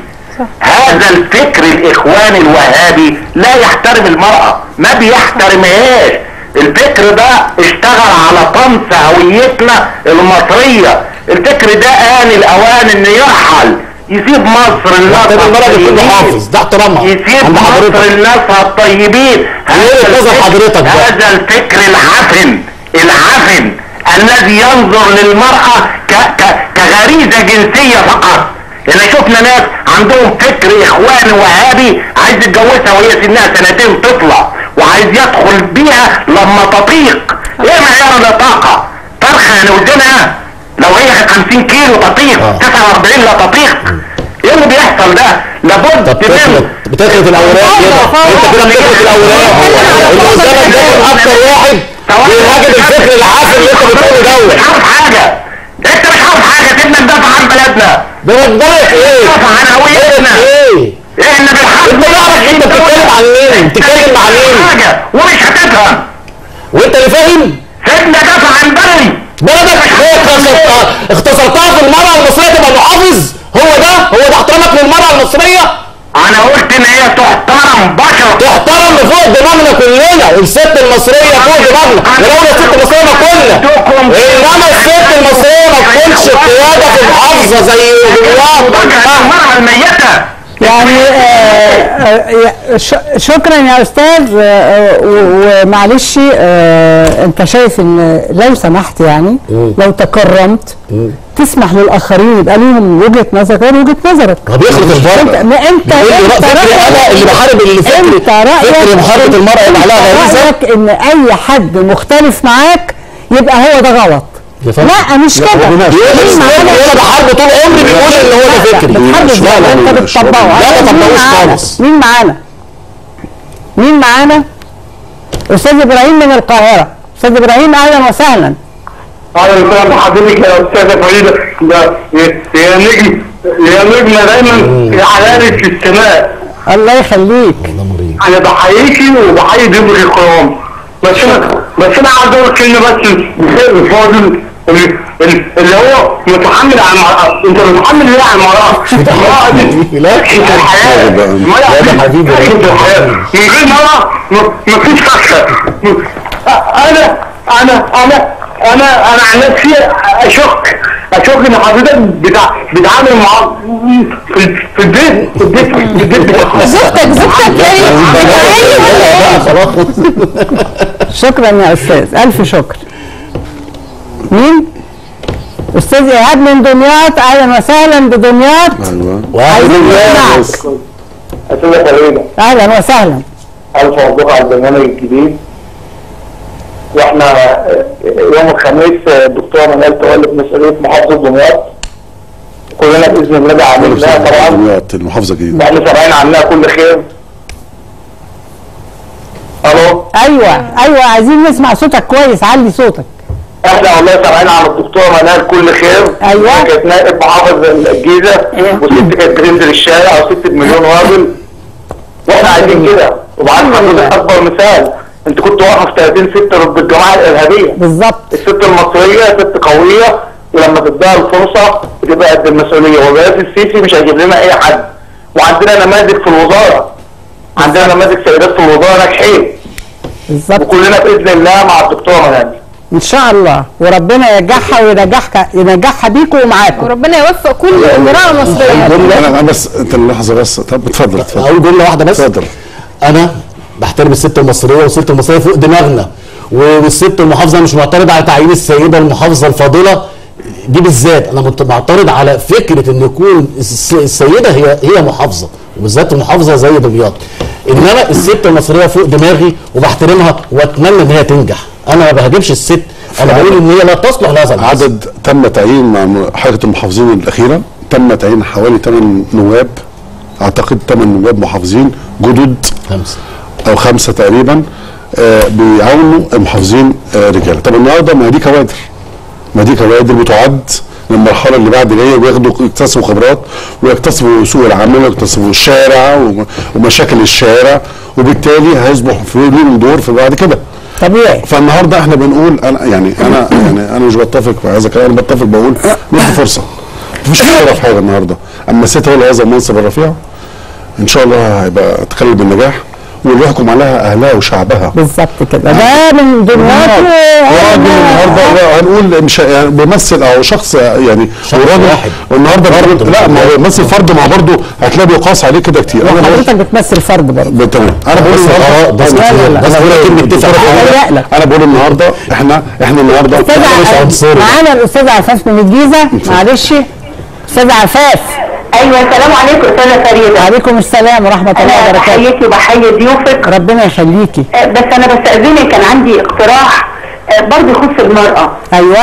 هذا الفكر الاخواني الوهابي لا يحترم المرأة ما بيحترمهاش الفكر ده اشتغل على طمس هويتنا المصرية الفكر ده آن الأوان إنه يرحل يسيب مصر لناسها محتاج المرأة بتكون الطيبين محافظ ده احترامها يسيب عند مصر حضرتك لناسها الطيبين وجهة نظر الفكر- حضرتك بقى. هذا الفكر العفن العفن الذي ينظر للمرأة ك ك كغريزة جنسية فقط احنا شفنا ناس عندهم فكر اخواني وهابي عايز يتجوزها وهي سنها سنتين تطلع وعايز يدخل بيها لما تطيق ايه معيار الطاقة فرخة هنوزنها لو هي 50 كيلو تطيق آه. 49 لا تطيق ايه اللي بيحصل ده لابد طب تخلط من بتخلط الاوراق كده انت كده بتخلط الاوراق اللي قدامك ده اكتر واحد بيهاجم الفكر العافي اللي انت بتقوله مش دوت عارف حاجة انت مش عارف حاجة سيبنا ندافع عن بلدنا ده مقدارك ايه؟ ندافع عن هويتنا ايه؟ احنا بنحارب انت تعرف انت بتتكلم عن مين؟ بتتكلم مع مين؟ حاجة ومش هتفهم وانت اللي فاهم؟ سيبنا دافع عن بلدي بلدك هي اختصرتها اختصرتها في المرأة المصرية تبقى محافظ هو ده هو ده احترامك للمرأة المصرية انا قلت ان هي تحترم بشر تحترم فوق دماغنا كلنا الست المصرية فوق دماغنا ولولا الست المصرية ما كنا انما الست المصرية ما تكونش قيادة في محافظة زي دمياط المرأة الميتة يعني آه، آه، ش- شكرا يا استاذ آه، آه، و- ومعلش آه، انت شايف ان لو سمحت يعني لو تكرمت تسمح للاخرين يبقى ليهم وجهه نظر غير وجهه نظرك هو بيخلط انت البركة ما انت بيقول لي انت رأي فكري انا اللي بحارب اللي فكري انت رايك فكري محاربة المرأة يبقى عليها انت غريزة رايك ان اي حد مختلف معاك يبقى هو ده غلط يا فندم. لا مش كده بيقول لك مين معانا؟ انا بحاربه طول عمري بيقول ان هو ده فكري بتحدث لا، لا، انت لا، بتطبقه لا، ما عايز مين طبقوش معانا؟ خالص. مين معانا مين معانا استاذ ابراهيم من القاهره استاذ ابراهيم اهلا وسهلا اهلا وسهلا بحضرتك يا استاذه فريده ده يا نجم يا نجمه دايما في علامه في السماء الله يخليك انا بحييكي وبحيي ضيوفك الكرام بس انا بس انا عايز اقول كلمه بس للشيخ الفاضل اللي, اللي هو متحمل على المرأة انت متحمل ليه على المرأة؟ المرأة دي لا. تكشف الحياة المرأة لا ده دي حبيبي. تكشف الحياة من غير مرأة م- مفيش فخة انا انا انا انا انا عن نفسي اشك اشك ان حضرتك بتاع بتعامل مع في في البيت في البيت في البيت بتاعك زوجتك زوجتك ايه؟ بتعاني ولا ايه؟ خلاص شكرا يا استاذ الف شكر مين استاذ ايهاب من دمياط اهلا وسهلا بدمياط ايوه عايزين نسمعك استاذه فريده اهلا وسهلا ألف مبروك على البرنامج الجديد واحنا آه، يوم الخميس آه، الدكتوره منال تولت مسؤوليه محافظه دمياط كلنا باذن الله داعمين لها طبعا دمياط المحافظه الجديده واحنا سامعين عنها كل خير الو ايوه ايوه عايزين نسمع صوتك كويس علي صوتك احنا والله سامعين عن الدكتوره منال كل خير أيوة. كانت نائب محافظ الجيزه أيوة. وست كانت بتنزل الشارع وست بمليون راجل واحنا عايزين كده وبعدين حضرتك اكبر مثال انت كنت واقف في 30 ست ضد الجماعه الارهابيه بالظبط الست المصريه ست قويه ولما تديها الفرصه بتبقى قد المسؤوليه والرئيس السيسي مش هيجيب لنا اي حد وعندنا نماذج في الوزاره عندنا نماذج سيدات في الوزاره ناجحين بالظبط وكلنا باذن الله مع الدكتوره منال ان شاء الله وربنا ينجحها وينجحها ينجحها بيكم ومعاكم وربنا يوفق كل امراه مصريه انا أنا بس انت لحظه بس طب اتفضل اتفضل اقول جمله واحده بس اتفضل انا بحترم الست المصريه والست المصريه فوق دماغنا والست المحافظه مش معترض على تعيين السيده المحافظه الفاضله دي بالذات انا مت- معترض على فكره ان يكون الس- السيده هي هي محافظه وبالذات المحافظه زي دمياط انما الست المصريه فوق دماغي وبحترمها واتمنى ان هي تنجح انا ما بهاجمش الست انا بقول ان هي لا تصلح لهذا العمل عدد تم تعيين مع حركه المحافظين الاخيره تم تعيين حوالي 8 نواب اعتقد 8 نواب محافظين جدد خمسه او خمسه تقريبا آه بيعاونوا المحافظين آه رجاله طب النهارده ما دي كوادر ما دي كوادر بتعد للمرحله اللي بعد جايه وياخدوا يكتسبوا خبرات ويكتسبوا سوق العمل ويكتسبوا الشارع وم- ومشاكل الشارع وبالتالي هيصبحوا في لهم دور في بعد كده طبيعي فالنهارده احنا بنقول انا يعني انا يعني انا مش بتفق مع هذا الكلام انا بتفق بقول ندي فرصه مفيش مشكله في حاجه النهارده اما الست هو هذا المنصب الرفيع ان شاء الله هيبقى تخلي بالنجاح واللي يحكم عليها اهلها وشعبها بالظبط كده ده من دمياط راجل النهارده هنقول مش يعني بيمثل او شخص يعني شخص وراجل واحد. النهارده فرد. لا ما هو بيمثل فرد ما برضه هتلاقي بيقاس عليه كده كتير انا بقول حضرتك بتمثل فرد برضه تمام انا بقول بس النهارده آراء، بس لا، لا، لا. بس أنا بقول ولكن الدكتور نتفق حضرتك- على- لا. انا بقول النهارده احنا احنا النهارده مش استاذ عنصري. معانا الاستاذ عفاف من الجيزه معلش استاذ عفاف ايوه السلام عليكم استاذه فريده وعليكم السلام ورحمه الله انا وبركاته بحييكي وبحيي ضيوفك ربنا يخليكي آه، بس انا بستاذنك كان عندي اقتراح آه، برضه يخص المراه ايوه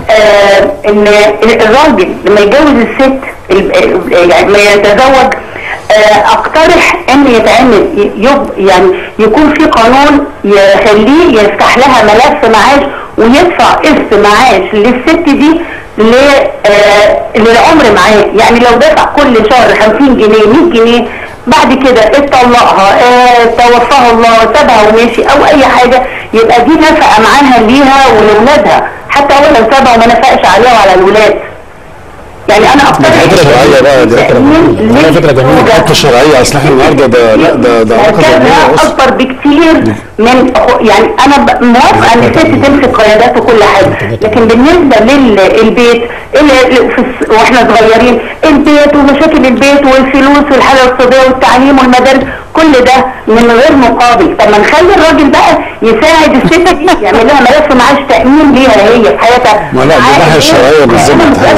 آه، ان الراجل لما يتجوز الست ال- يعني لما يتزوج آه، اقترح ان يتعمل ي- يب يعني يكون في قانون يخليه يفتح لها ملف معاش ويدفع قسط معاش للست دي ل آه، للعمر معاه يعني لو دفع كل شهر 50 جنيه 100 جنيه بعد كده اتطلقها اه توفاها الله سابها ومشي او اي حاجه يبقى دي نفقه معاها ليها ولولادها حتى هو لو سابها وما نفقش عليها وعلى الولاد يعني انا اقترح فكرة شرعية بقى، دي فكرة تأمين والله فكرة جميلة. للزوجة. حتى الشرعيه اصل احنا النهارده ده لا ده ده علاقه مركزها زوجيه اصلا اكبر بكتير من أخو- يعني انا ب- موافقه ان الست تمسك قيادات وكل حاجه لكن بالنسبه للبيت في الس- واحنا صغيرين البيت ومشاكل البيت والفلوس والحاله الاقتصاديه والتعليم والمدارس كل ده من غير مقابل طب ما نخلي الراجل بقى يساعد الست دي يعمل لها ملف معاش تامين ليها هي في حياتها ما لا دي الناحيه الشرعيه بالظبط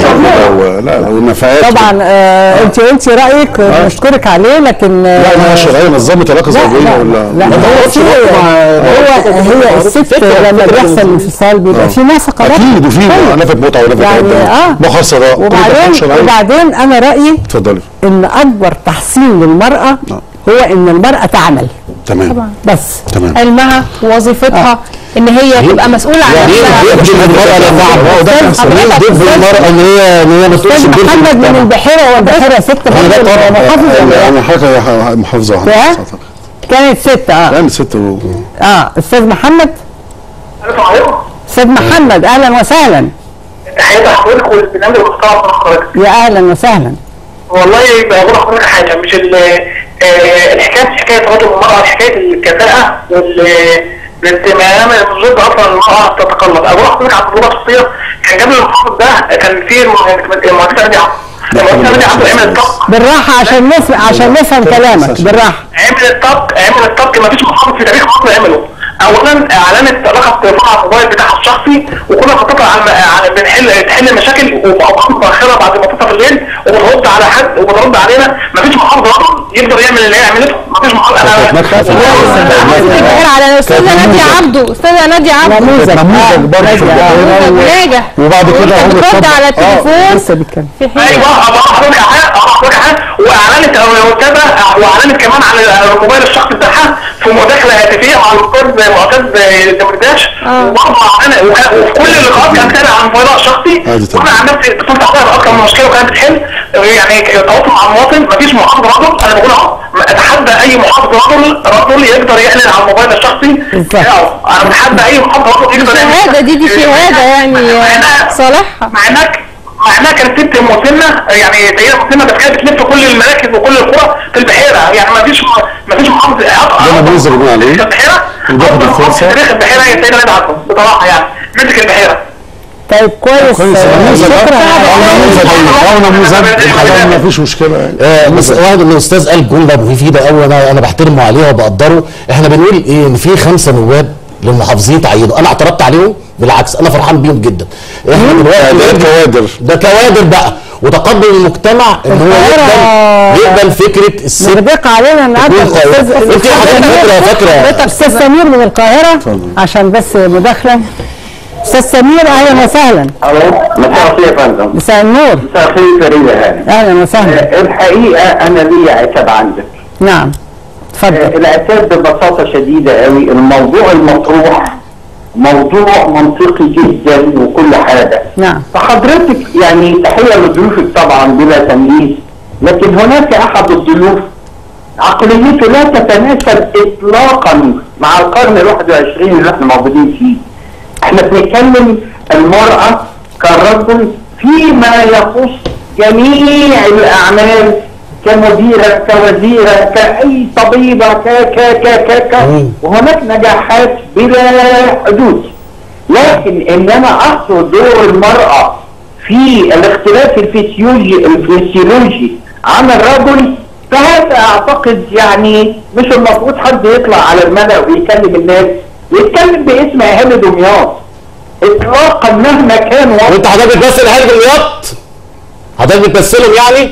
لا لا والنفعات طبعا آه انت قلتي رايك نشكرك عليه لكن آه، لا الناحيه الشرعيه نظمت علاقه لا زوجيه لا ولا لا ما هو تقعدش في بقى مع- هو هي الست فكرة- لما فكرة بيحصل جميلة. انفصال بيبقى آه. في نفقه برضه. اكيد وفي طيب. نفقه متعه ونفقه يعني عده اه مخصصات كل ده وبعدين شرعيه وبعدين انا رايي اتفضلي ان اكبر تحسين للمراه آه. هو ان المراه تعمل تمام بس تمام علمها وظيفتها ان هي تبقى مسؤوله عن يعني نفسها ايه يجب المرأة لا تعمل هو ده أستاذ كان سليم حضرتك يجب أستاذ- المرأة ان هي ان هي ما تقولش استاذ الدور في محمد من المجتمع. البحيره والبحيره ست أنا لا برضه طبعا. محافظه انا انا حاجه محافظه ها؟ واحده أعتقد. كانت ست اه كانت ست و- اه استاذ محمد السلام عليكم استاذ محمد اهلا وسهلا تحياتي لحضرتك والبرنامج المحترم بتاع حضرتك يا اهلا وسهلا والله بقول لحضرتك حاجه مش ال- آه، الحكايه مش حكايه رجل المراه حكايه الكفاءه وال الاهتمام ضد اصلا المراه تتقلب اقول لحضرتك عن تجربه شخصيه كان قبل المحافظ ده كان في المؤسسه دي المؤسسه دي عنده عملت طبق بالراحه عشان نفهم عشان نفهم كلامك بالراحه عملت طبق عملت طبق ما فيش محافظ في تاريخ مصر عمله اولا اعلنت رقم تليفون على الموبايل بتاعها الشخصي وكل ما تطلع على على بنحل تحل مشاكل وبأوقات متاخره بعد ما تصل الليل وبترد على حد وبترد علينا ما فيش محافظ اصلا يقدر يعمل اللي هي عملته ما فيش محافظ انا ناجحة في البحيره على الاستاذه ناديه عبده استاذه ناديه عبده نموذج نموذج برضه في البحيرة و- ناجح وبعد كده وانت هو بترد اتفضل. على التليفون لسه بيتكلم في حين ايوه ابقى احرجها حاجه ابقى احرجها حاجه واعلنت وكذا واعلنت كمان على الموبايل الشخصي بتاعها في مداخله هاتفيه مع الاستاذ معتز دمرداش وبرضه انا وك- وفي كل اللقاءات كانت كان عن فضاء شخصي عادي طبعا. وانا عن نفسي اتصلت عليها اكتر من مشكله وكانت بتحل يعني تواصل مع المواطن مفيش محافظ رجل انا بقول اهو اتحدى اي محافظ رجل رجل يقدر يعلن عن الموبايل الشخصي بتاعه انا بتحدى اي محافظ رجل يقدر يعلن شهادة دي دي شهادة يعني مع إنها- صالحها مع انك مع انها كانت ست مسنه يعني سيده مسنه بس كانت بتلف كل المراكز وكل القرى في البحيره يعني ما فيش ما فيش محافظ ده نموذج بنقول عليه. البحيره وبياخد أفضل محافظ الفرصة. في تاريخ البحيره هي السيده ناديه عطا بصراحه يعني مسك البحيره طيب كويس كويس آه، نموذج شكرا او نموذج او نموذج الحقيقة ما فيش مشكله يعني آه، بس واحد من الاستاذ قال جمله مفيده قوي انا انا بحترمه عليها وبقدره احنا بنقول ايه ان في خمسه نواب للمحافظين تعينوا انا اعترضت عليهم بالعكس انا فرحان بيهم جدا احنا دلوقتي ده كوادر ده كوادر بقى وتقبل المجتمع ان هو القاهرة- يقبل يقبل فكره الست بيضيق علينا النهارده تكون قائمة. الاستاذ انت حضرتك فاكره فاكره استاذ سمير من القاهره اتفضل. عشان بس مداخله استاذ سمير اهلا وسهلا الو مساء الخير يا فندم مساء النور مساء الخير فريدة هاني اهلا وسهلا الحقيقه انا ليا عتاب عندك نعم اتفضل العتاب ببساطه شديده قوي الموضوع المطروح موضوع منطقي جدا وكل حاجه نعم فحضرتك يعني تحيه لضيوفك طبعا بلا تمييز لكن هناك احد الضيوف عقليته لا تتناسب اطلاقا مع القرن ال 21 اللي احنا موجودين فيه. احنا بنتكلم المراه كرجل فيما يخص جميع الاعمال كمديره كوزيره كاي طبيبه ك ك ك ك ك وهناك نجاحات بلا حدود. لكن ان انا احصر دور المرأة في الاختلاف الفسيولوجي الفسيولوجي عن الرجل فهذا اعتقد يعني مش المفروض حد يطلع على الملأ ويكلم الناس ويتكلم باسم اهالي دمياط اطلاقا مهما كان وضع وانت حضرتك بتمثل اهل دمياط حضرتك بتمثلهم يعني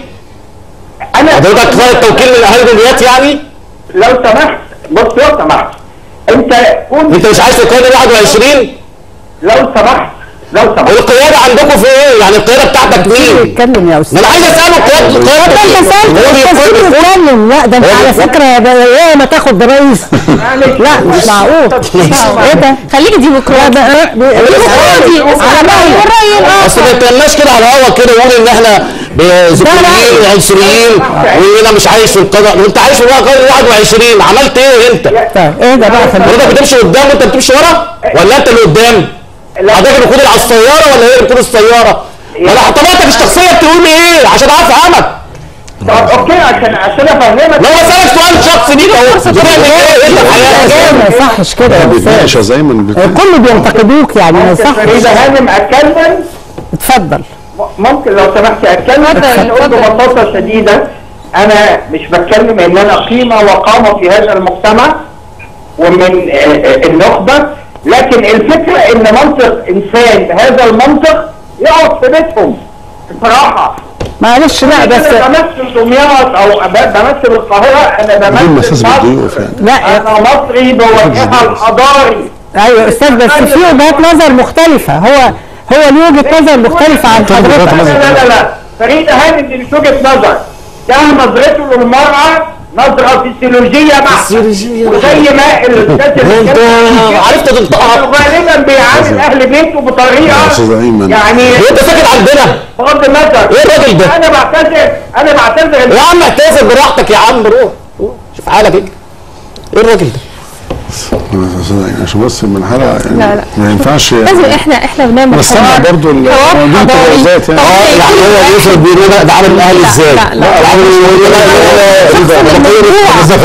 انا حضرتك كفايه التوكيل من اهل دمياط يعني لو سمحت بص لو سمحت انت كنت انت مش عايز تقيم 21 لو سمحت لو سمحت القياده عندكم في ايه يعني القياده بتاعتك مين اتكلم يا ما استاذ انا عايز اساله القياده القياده ده انت سالت هو الاستاذ بيقول- سيدي اتكلم لا ده انت هو على بيقول- فكره ده ايه ما تاخد رئيس لا مش معقول ايه ده خليك ديمقراطي ديمقراطي على مهلك والرأي الآخر اصل ما يتقلناش كده على الهوا كده يقول ان احنا ذكوريين وعنصريين وانا مش عايش في القرن وانت عايش في القرن 21 عملت ايه انت؟ طيب ايه ده بقى خلينا حضرتك بتمشي قدام وانت بتمشي ورا ولا انت اللي قدام؟ حضرتك اللي بتقود على السياره ولا هي اللي بتقود السياره؟ ما انا طبيعتك الشخصيه بتقول ايه عشان اعرف افهمك طب اوكي عشان عشان افهمك لو بسالك سؤال شخصي ليك اهو بتعمل ايه انت في ده حياتك؟ ما يصحش كده يا بيتناقش استاذ زي ما بيتناقش. الكل بينتقدوك يعني ما فريدة يصحش هانم اتكلم اتفضل ممكن لو سمحت اتكلم عشان اقول ببساطه شديده انا مش بتكلم ان انا قيمه وقامه في هذا المجتمع ومن آه، آه، النخبه لكن الفكره ان منطق انسان بهذا المنطق يقعد في بيتهم بصراحه معلش لا بس انا بمثل دمياط او ب- بمثل القاهره انا بدون بمثل مساس مصر بالضيوف يعني لا انا مصري بوجهها الحضاري ايوه يا استاذ بس في وجهات نظر مختلفه هو هو ليه وجهه نظر مختلفه عن لا حضرتك لا لا لا فريد هانم دي مش وجهه نظر ده نظرته للمراه نظره فسيولوجيه بحته وزي ما الاستاذ اللي انت كان- عرفت تنطقها غالبا بيعامل اهل بيته يا بطريقه أستاذ أيمن. يعني وانت ساكت عندنا بغض النظر ايه الراجل ده؟ انا بعتذر انا بعتذر يا عم اعتذر براحتك يا عم روح روح شوف حالك ايه ايه الراجل ده؟ أستاذ أيمن، عشان بس من حلقه يعني لا، لا. ما ينفعش لازم احنا احنا بنعمل بس أنا حوار برضو ال- حوار دي حضاري متجاوزات يعني. اه يعني هو يوسف بيقول لنا ده عامل الاهلي لا، ازاي؟ لا، لا. يعني يقول لنا احنا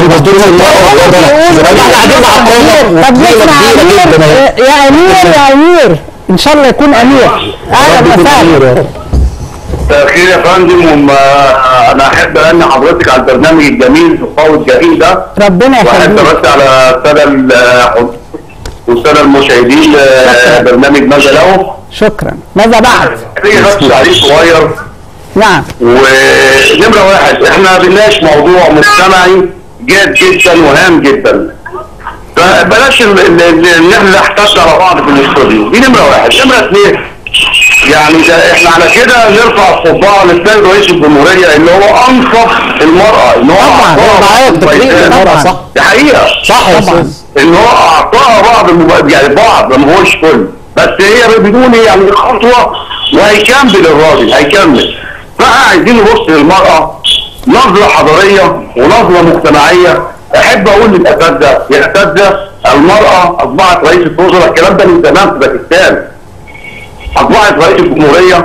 قاعدين مع قومك طب وقيمة نسمع كبيرة امير جدا اهي. يا امير يا امير ان شاء الله يكون امير اهلا وسهلا مساء الخير يا فندم وما انا احب ان حضرتك على البرنامج الجميل والقوي الجميل ده ربنا واحب يخليك بس على الساده ال- والساده المشاهدين آه، برنامج ماذا لو شكرا ماذا بعد في بس تعليق صغير نعم ونمره واحد احنا بنناقش موضوع مجتمعي جاد جدا وهام جدا فبلاش ال- ال- ال- ان احنا نحتاج على بعض في الاستوديو دي نمره واحد نمره اثنين يعني ده احنا على كده نرفع القبعه للسيد رئيس الجمهوريه اللي هو انصف المراه ان هو طبعا أعطاها انا معاك بعض تقريبا المميزات. المرأة صح دي حقيقه صح يا استاذ ان هو اعطاها بعض المميزات يعني بعض ما هوش كل بس هي بدون يعني خطوه وهيكمل الراجل هيكمل فاحنا عايزين نبص للمراه نظره حضاريه ونظره مجتمعيه احب اقول للاساتذه يا اساتذه المراه اصبحت رئيسه وزراء الكلام ده من زمان في باكستان اصبحت رئيس الجمهوريه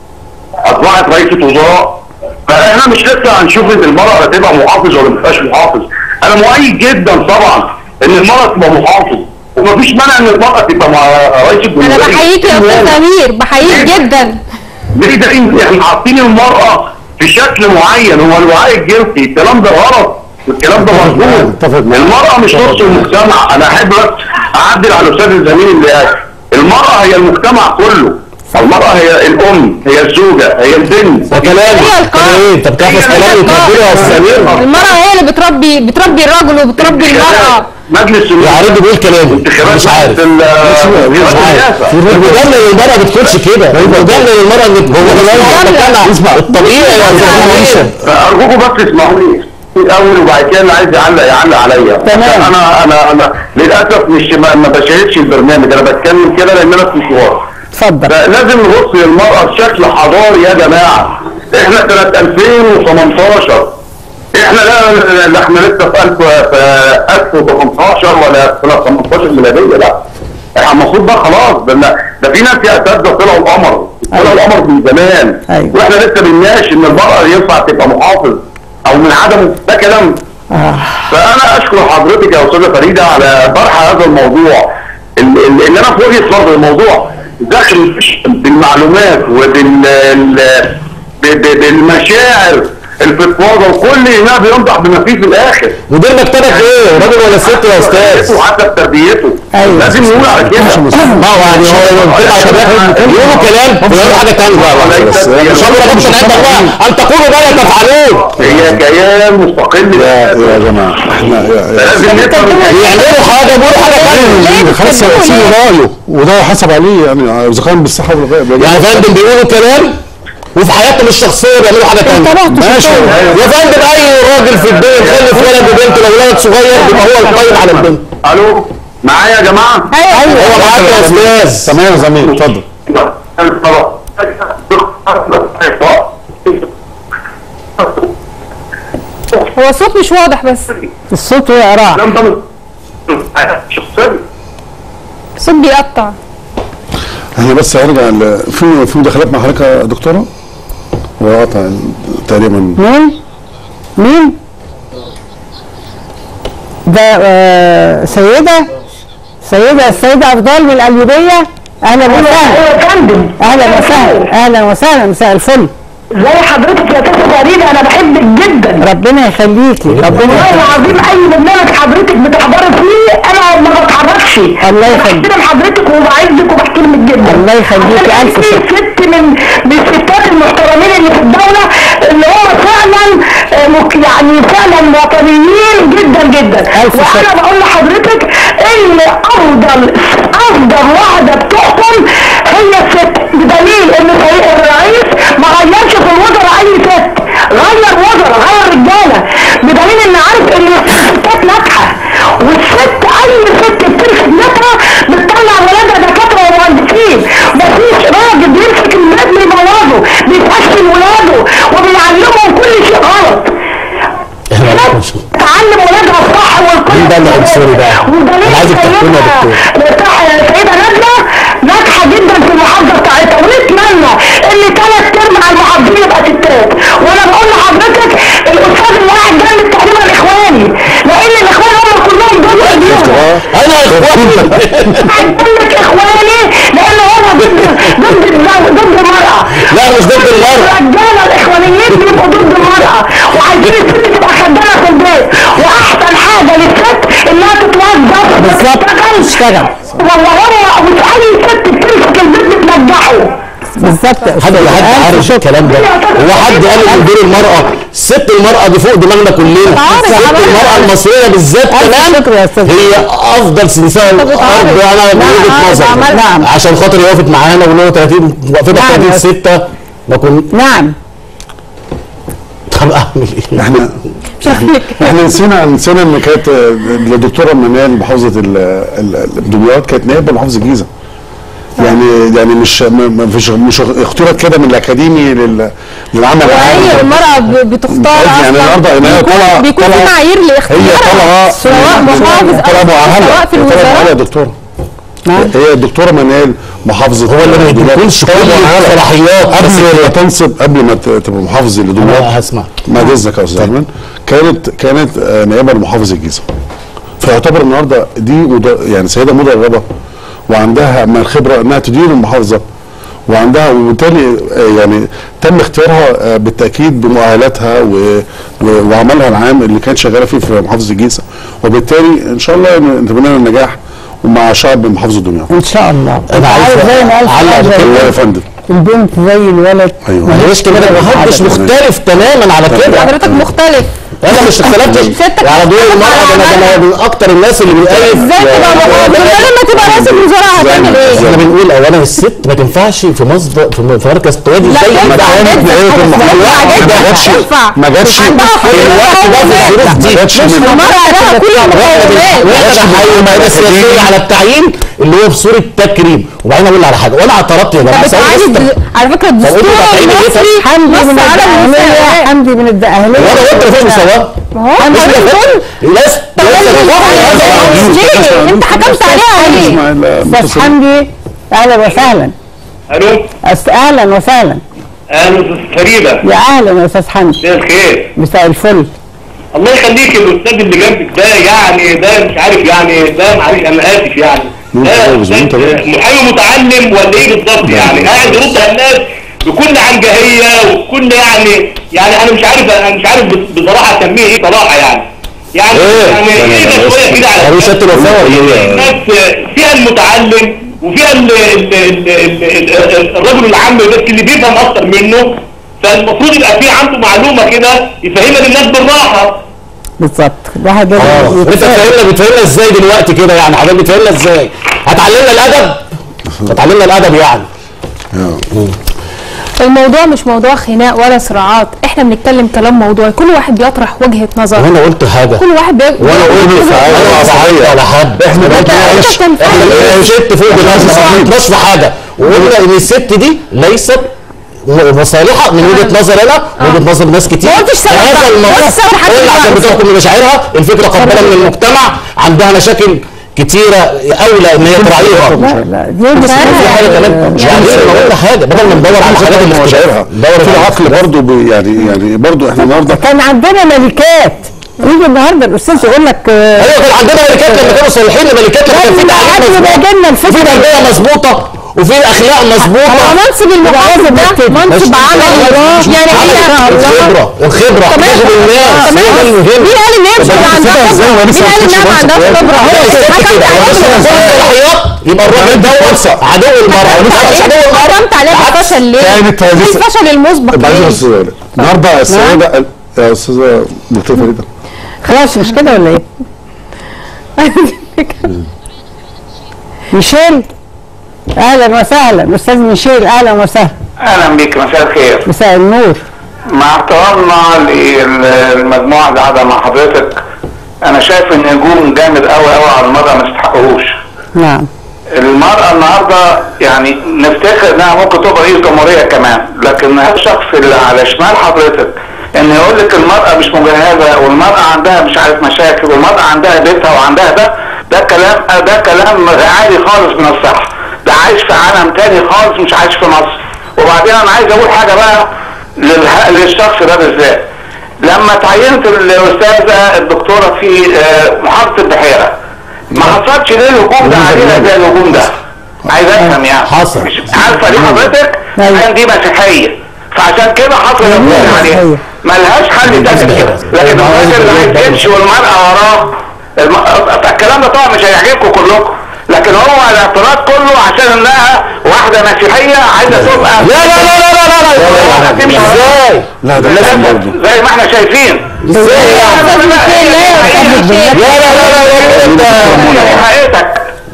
اصبحت رئيسه وزراء فاحنا مش لسه هنشوف ان المراه تبقى محافظ ولا ما تبقاش محافظ انا مؤيد جدا طبعا ان المراه تبقى محافظ ومفيش مانع ان المراه تبقى مع رئيس الجمهوريه انا بحييك يا استاذ امير بحييك جدا ليه ده إن- احنا حاطين المراه في شكل معين هو الوعي الجنسي الكلام ده غلط الكلام ده مظبوط اتفق معاك. المراه مش نص المجتمع انا احب بس اعدل على الاستاذ الزميل اللي قال المراه هي المجتمع كله المراه هي الام هي الزوجه هي البنت ده كلامي هي القائد. ايه انت بتحفظ هي كلامي القائد. وتقبله يا استاذ امير المرأة هي اللي بتربي بتربي الرجل وبتربي المرأة مجلس يا عريض بيقول كلامي انتخابات مش عارف ال- مش عارف المجامله للمرأة ما بتقولش كده المجامله للمرأة ان هو ده اسمع الطبيعي يا استاذ امير فارجوكم بس اسمعوني الاول وبعد كده اللي عايز يعلق يعلق عليا تمام. انا انا انا للاسف مش ما, ما بشاهدش البرنامج انا بتكلم كده لان انا في مشوار اتفضل لازم نبص للمرأة بشكل حضاري يا جماعة احنا سنة 2018 احنا لا لا احنا لسه في 1000 في 1018 ولا سنة 18 ميلادية لا احنا المفروض بقى خلاص ده ده في ناس يا اساتذه طلعوا القمر طلعوا القمر من زمان أيوة. واحنا لسه بنناقش ان المرأة ينفع تبقى محافظ او من عدمه ده كلام فانا اشكر حضرتك يا استاذه فريده على طرح هذا الموضوع ال- ال- اللي انا في وجهه نظري الموضوع داخل بالمعلومات وبال ال- ب- ب- بالمشاعر الفضفاضه وكل هنا بينضح بما فيه في الاخر مدير مكتبك ايه راجل ولا ست يا استاذ وحسب تربيته أيوة. لازم نقول على كده ما هو يعني هو بتبقى شباب يقولوا كلام ويقولوا حاجه ثانيه بقى وليس هي مش هقول لكم عند الله ان تقولوا ما لا تفعلون هي كيان مستقل يا يا جماعه احنا يا- يا- لازم نفهم يعملوا حاجه بيقولوا حاجه ثانيه ليه خلاص بتحبوه سيبوا ليه؟ رايه وده حسب عليه يعني اذا كان بالصحه والغيب يعني يا فندم بيقولوا كلام وفي حياتهم الشخصيه بيعملوا حاجه ثانيه ماشي يا فندم اي راجل في الدنيا يخلف ولد وبنت لو ولد صغير يبقى هو القائد على البنت الو معايا يا جماعه ايوه هو معاك يا استاذ تمام يا زميل اتفضل هو الصوت مش واضح بس الصوت وقع الصوت بيقطع احنا بس هرجع ل- في في مداخلات مع حضرتك يا دكتوره هو قطع تقريبا مين؟ مين؟ ده آه سيدة سيدة السيدة أفضل من الأيوبية أهلا وسهلا يا فندم أهلا وسهلا أهلا وسهلا مساء الفل زي حضرتك يا استاذ فريده انا بحبك جدا ربنا يخليكي ربنا والله يخليكي العظيم اي برنامج حضرتك بتحضري فيه انا ما بتحركش الله يخليك. بحترم حضرتك وبعزك وبحترمك جدا الله يخليكي، عشان ألف في شكر. ست من من الستات المحترمين اللي في الدوله اللي هم فعلا آه، مك- يعني فعلا وطنيين جدا جدا ألف وانا شكر. بقول لحضرتك ان افضل افضل واحده بتحكم هي الست بدليل ان فريق الرئيس ما غيرش في الوزراء اي ست غير وزراء غير رجاله بدليل ان عارف ان الستات ناجحه والست اي ست بتمسك بيتها بتطلع ولادها دكاتره ومهندسين مفيش راجل بيمسك الولاد بيبوظه بيفشل ولاده وبيعلمهم كل شيء غلط تعلم ولادها الصح والكل مين ده اللي عنصري بقى؟ أنا عايزك تحكينا يا دكتور. السيدة نجلة ناجحة جدا في المحافظة بتاعتها ونتمنى ان ثلاث ارباع المحافظين يبقى ستات وانا بقول لحضرتك الاستاذ اللي قاعد جنب تقريبا اخواني لان الاخوان هم كلهم دول ايديهم انا اخواتي هقول لك اخواني لان هو ضد ضد الزو- ضد المرأة لا مش ضد المرأة الرجالة الاخوانيين بيبقوا ضد المرأة وعايزين الست تبقى خدامة في البيت واحسن حاجة للست انها تتوظف بالظبط وتشتغل اشتغل والله هو مش اي ست بتمسك البيت بتنجحه بالظبط يا حد أستاذ. ولا حد ألف عارف شكر. الكلام ده هو حد قال ان دور المراه ست المراه دي فوق دماغنا كلنا عارف، ست عارف. المراه المصريه بالذات ألف كمان شكر يا أستاذ. هي افضل نساء الارض انا من وجهه عارف، نظري عمل- نعم. عشان خاطر وقفت معانا ولو 30 وقفتها نعم 30 يا 6 ما كنت نعم طب اعمل ايه؟ احنا احنا نسينا نسينا ان كانت الدكتوره منال محافظه ال- ال- الدمياط كانت نائبه محافظه الجيزه يعني يعني مش ما ما فيش مش اختيرت كده من الاكاديمي لل- للعمل وهي العام المرأة ب- بتختار يعني أصلاً. النهارده إن هي بيكون- طالعة- بيكون في طالعة- معايير هي لاختيارها طالعه سواء محافظ طالعه أو مؤهله سواء في طالعه مؤهله يا الوزارة دكتوره نعم. هي الدكتوره منال محافظه هو اللي ما بيكونش كل الصلاحيات قبل ما تنصب قبل ما ت- تبقى محافظه لدمياط انا هسمع بعد اذنك يا استاذ ايمن كانت كانت آه، نائبه لمحافظ الجيزه فيعتبر النهارده دي مد- يعني سيده مدربه وعندها من الخبره انها تدير المحافظه وعندها وبالتالي آه، يعني تم اختيارها آه، بالتاكيد بمؤهلاتها و- و- وعملها العام اللي كانت شغاله فيه في محافظه الجيزه وبالتالي ان شاء الله نتمنى لها النجاح ومع شعب محافظه دمياط ان شاء الله أنا عايز زي ما قال أعلق حاجة، بكلمة. يا فندم البنت زي الولد أيوة. ما معلش كده انا ما حدش مختلف تماما على كده حضرتك مختلف انا مش اختلفتش ستك على دور مختلف المرأة على ده انا ده انا من اكتر الناس اللي بيقايف ازاي تبقى محافظ ده لما تبقى رئيس الوزراء هتعمل ايه؟ احنا بنقول اولا الست ما تنفعش في مصدر في م- في مركز قيادي لا زي ينفع ما جدا. إيه في المحافظة؟ ينفع جدا. ما جاتش- ينفع. ما جاتش عندها في الوقت ده في الظروف دي ما جاتش من- المرأة لها كل المقومات واحنا المعاهده السياسيه على التعيين اللي هو بصوره تكريم وبعدين اقول على حاجه وانا اعترضت يا جماعه بتعاني ثواني بس. د- على فكره الدستور بقول لك هتعيني إيه؟ المصري حمدي من نص على الدقهلية المساواة حمدي من الدقهلية وانا قلت مفيش مساواه ما هو مش حضرتك مساواة. بتقول ناس ليه؟ انت حكمت عليها ليه؟ اسمع ال- استاذ المتصل. حمدي اهلا وسهلا الو أست- اهلا وسهلا اهلا استاذ فريده يا اهلا يا استاذ حمدي مساء الخير مساء الفل الله يخليك الاستاذ اللي جنبك ده يعني ده مش عارف يعني ده معلش انا اسف يعني ده متجوز، أستاذ متجوز. محامي متعلم ولا ايه بالظبط يعني قاعد يرد على الناس بكل عنجهيه وبكل يعني يعني انا مش عارف انا مش عارف بص- بصراحه اسميه ايه صراحه يعني يعني إيه؟ يعني ايه ده شويه كده على هو شهادة الوفاة ولا إيه؟ الناس فيها المتعلم وفيها ال ال ال ال ال الرجل العام بس اللي بيفهم اكتر منه فالمفروض يبقى في عنده معلومه كده يفهمها للناس بالراحه بالظبط ده حاجة اه انت بتفهمنا بتفهمنا ازاي دلوقتي كده يعني حضرتك بتفهمنا ازاي هتعلمنا الادب هتعلمنا الادب يعني الموضوع مش موضوع خناق ولا صراعات احنا بنتكلم كلام موضوعي كل واحد بيطرح وجهة نظر وانا قلت حاجه كل واحد بي... وانا قلت انا صحيح على حد احنا ما أنت- أنت قلناش تنفعل. احنا ست فوق دماغنا ما قلناش في حاجه وقلنا ان الست دي ليست م- مصالحة من وجهة نظر انا وجهة نظر ناس كتير ما قلتش سبب هذا بقى. الموضوع قلت سبب حاجة قلنا عشان دلوقتي. بتحكم بمشاعرها الفكرة قبلها من المجتمع عندها مشاكل كتيرة اولى ان هي تراعيها لا لا دي بس في حاجة كمان مش يعني ما قلنا حاجة بدل ما ندور على حاجات اللي مشاعرها ندور في على عقل برضه بي- يعني يعني برضه احنا النهارده كان عندنا ملكات يجي النهارده الاستاذ يقول لك آه، ايوه كان عندنا ملكات لما كانوا صالحين لملكات لما كان في تعليم قبل ما مظبوط جالنا وفي الفكره تربيه مظبوطه وفي اخلاق هو مظبوطه منصب المحافظ ده منصب عملي يعني هي الخبره الخبره تمام. حفظ الناس تمام. هو ده المهم مين قال ان هي مش هيبقى عندها ازاي خبره؟ وانا مين قال انها ما عندهاش خبره؟ هو الست حكمت كده عليها هو بس بالفشل. الصلاحيات يبقى الراجل دوت عدو المرأة ومش مش عدو المرأة حكمت عليها بالفشل ليه؟ كانت هذه- ايه الفشل المسبق بعدين يا ليه؟ استاذ وائل النهارده السيده يا استاذه دكتوره فريده خلاص مش كده ولا ايه؟ ميشيل اهلا وسهلا استاذ ميشيل اهلا وسهلا اهلا بك مساء الخير مساء النور مع احترامنا للمجموعه اللي قاعده مع حضرتك انا شايف ان هجوم جامد قوي قوي على المراه ما تستحقهوش نعم المرأة النهاردة يعني نفتكر انها ممكن تبقى رئيس جمهورية كمان لكن هذا الشخص اللي على شمال حضرتك ان يقول لك المرأة مش مجهزة والمرأة عندها مش عارف مشاكل والمرأة عندها بيتها وعندها ده ده كلام ده كلام عالي خالص من الصح ده عايش في عالم تاني خالص مش عايش في مصر وبعدين انا عايز اقول حاجة بقى للها- للشخص ده بالذات لما تعينت الاستاذة الدكتورة في آه، محافظة البحيرة ما حصلش ليه الهجوم ده علينا زي الهجوم ده عايز افهم يعني حصل. مش عارفه ليه حضرتك أيوة. عشان دي مسيحيه فعشان كده حصل الهجوم عليها مسيحية. ملهاش حل تاني كده لكن الراجل اللي عايز يمشي والمرأة وراه الم... الكلام ده طبعا مش هيعجبكم كلكم لكن هو الاعتراض كله عشان انها واحده مسيحيه عايزه تبقى لا لا لا لا لا لا لا تمشي ازاي لا ده لازم برضه زي ما احنا شايفين ازاي لا لا لا لا لا انت هي حقيقتك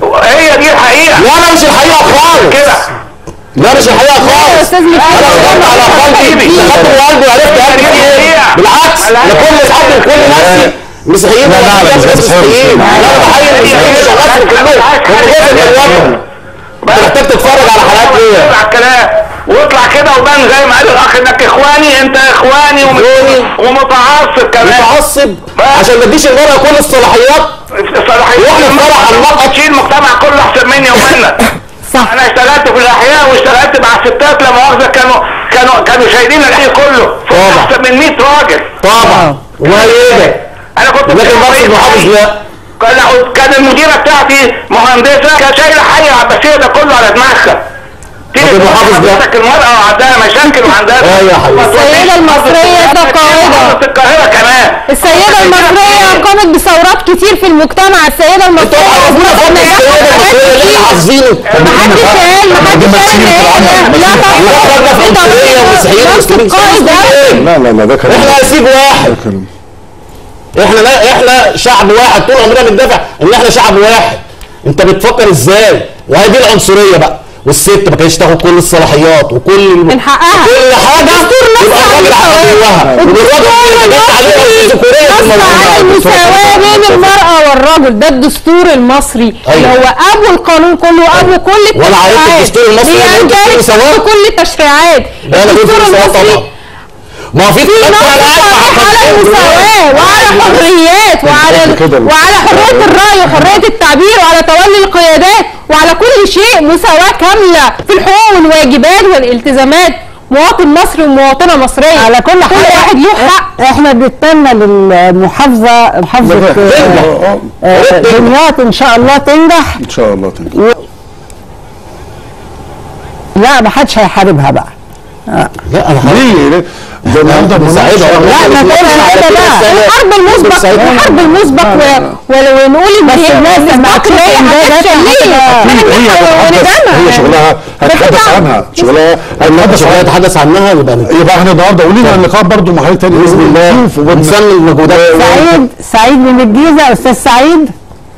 هي دي الحقيقه لا لا مش الحقيقه خالص كده لا مش الحقيقه خالص استاذ مكي انا دخلت على قلبي دخلت وقلبي وعرفت قلبي ايه بالعكس لكل اصحابي وكل ناسي مسيحيين لا، لا، لا، مش مش مسيحيين لا انا بحيي المسيحيين شغالين كلهم هم جزء من الوطن انت محتاج تتفرج على حلقات ليه على الكلام واطلع كده وبان زي ما قال الاخ انك اخواني انت اخواني ومت- ومتعصب كمان متعصب عشان ما تديش المرأة كل الصلاحيات صلاحية واحنا في فرح المرأة تشيل المجتمع كله احسن مني ومنك صح انا اشتغلت في الاحياء واشتغلت مع ستات لا مؤاخذه كانوا كانوا كانوا شايلين الحي كله فوق طبعا. احسن من 100 راجل طبعا وهي ايه ده انا كنت لكن بشتغل مرسي في المحافظ حي. لا كان كان المديره بتاعتي مهندسه كانت شايله حي العباسيه ده كله على دماغها تيجي لكن تقول المحافظ ده؟ حضرتك المرأة وعندها مشاكل وعندها ايوه يا حبيبي. ما توديش السيدة المصرية محافظة كقائدة. محافظة القاهرة كمان السيدة المصرية قامت بثورات كتير في المجتمع السيدة انتوا المصرية عرفونا أثبتت فضل نجاحها السيدة في المصرية اللي حاجات احنا كتير. حافظينه محدش قال محدش قال ان هي لا احنا في عنصرية ومسيحيين ومسلمين قائد لا لا لا ده كلام احنا هنسيب واحد ده كلام احنا لا احنا شعب واحد طول عمرنا بندافع ان احنا شعب واحد انت بتفكر ازاي وهي دي العنصريه بقى والست ما كانتش تاخد كل الصلاحيات وكل من حقها. كل حاجه يبقى الراجل عدوها والراجل اللي جت عليه الذكوريه في نص على الموضوع المساواة بين المرأة والرجل ده الدستور المصري اللي أيوة. هو أبو القانون كله وأبو كل وأنا عرفت التشريعات الدستور المصري اللي هو بيندرج دستور تحت مساواة. كل التشريعات لا انا الدستور بقول المساواة المصري طبعا ما هو في في اختلاف نص على صريح على المساواة وعلى حريات وعلى كده. وعلى حرية الرأي وحرية التعبير وعلى تولي القيادات وعلى كل شيء مساواة كاملة في الحقوق والواجبات والالتزامات مواطن مصري ومواطنة مصرية على كل كل حال واحد له حق احنا بنتمنى للمحافظه محافظه تنجح. آه، آه، دمياط ان شاء الله تنجح ان شاء الله تنجح لا ما حدش هيحاربها بقى لا انا ليه ليه؟ ده النهارده مساعدة مناقشة. لا ما تقولش كده بقى الحرب المسبق الحرب المسبق و- و- ونقول ان بس هي الناس لما المسبق اللي هي هتشوف هتفشل إن ده ليه؟ هي احنا هي بنحاول تتحدث هي ندعمها. شغلها هتتحدث بس عنها شغلها هتتحدث شغلها عنها يتحدث عنها يبقى نت- يبقى احنا النهارده قولنا اللقاء برضه مع حضرتك تاني باذن الله نشوف وبن- ونسمي المجهودات سعيد سعيد من الجيزه استاذ سعيد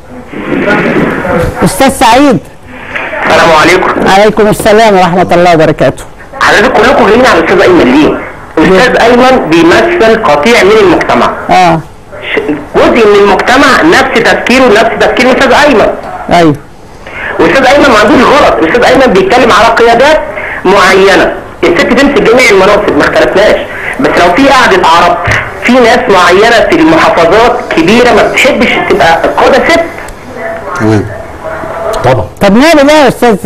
استاذ سعيد السلام عليكم عليكم السلام ورحمه الله وبركاته حضرتك كلكم جايين على الاستاذ ايمن ليه؟ الاستاذ ايمن بيمثل قطيع من المجتمع اه ش- جزء من المجتمع نفس تفكيره نفس تفكير الاستاذ ايمن ايوه والاستاذ ايمن ما عندوش غلط الاستاذ ايمن بيتكلم على قيادات معينه الست تمسك جميع المناصب ما اختلفناش بس لو في قعده عرب في ناس معينه في المحافظات كبيره ما بتحبش تبقى القاده ست تمام طبعا طب نعمل ايه يا استاذ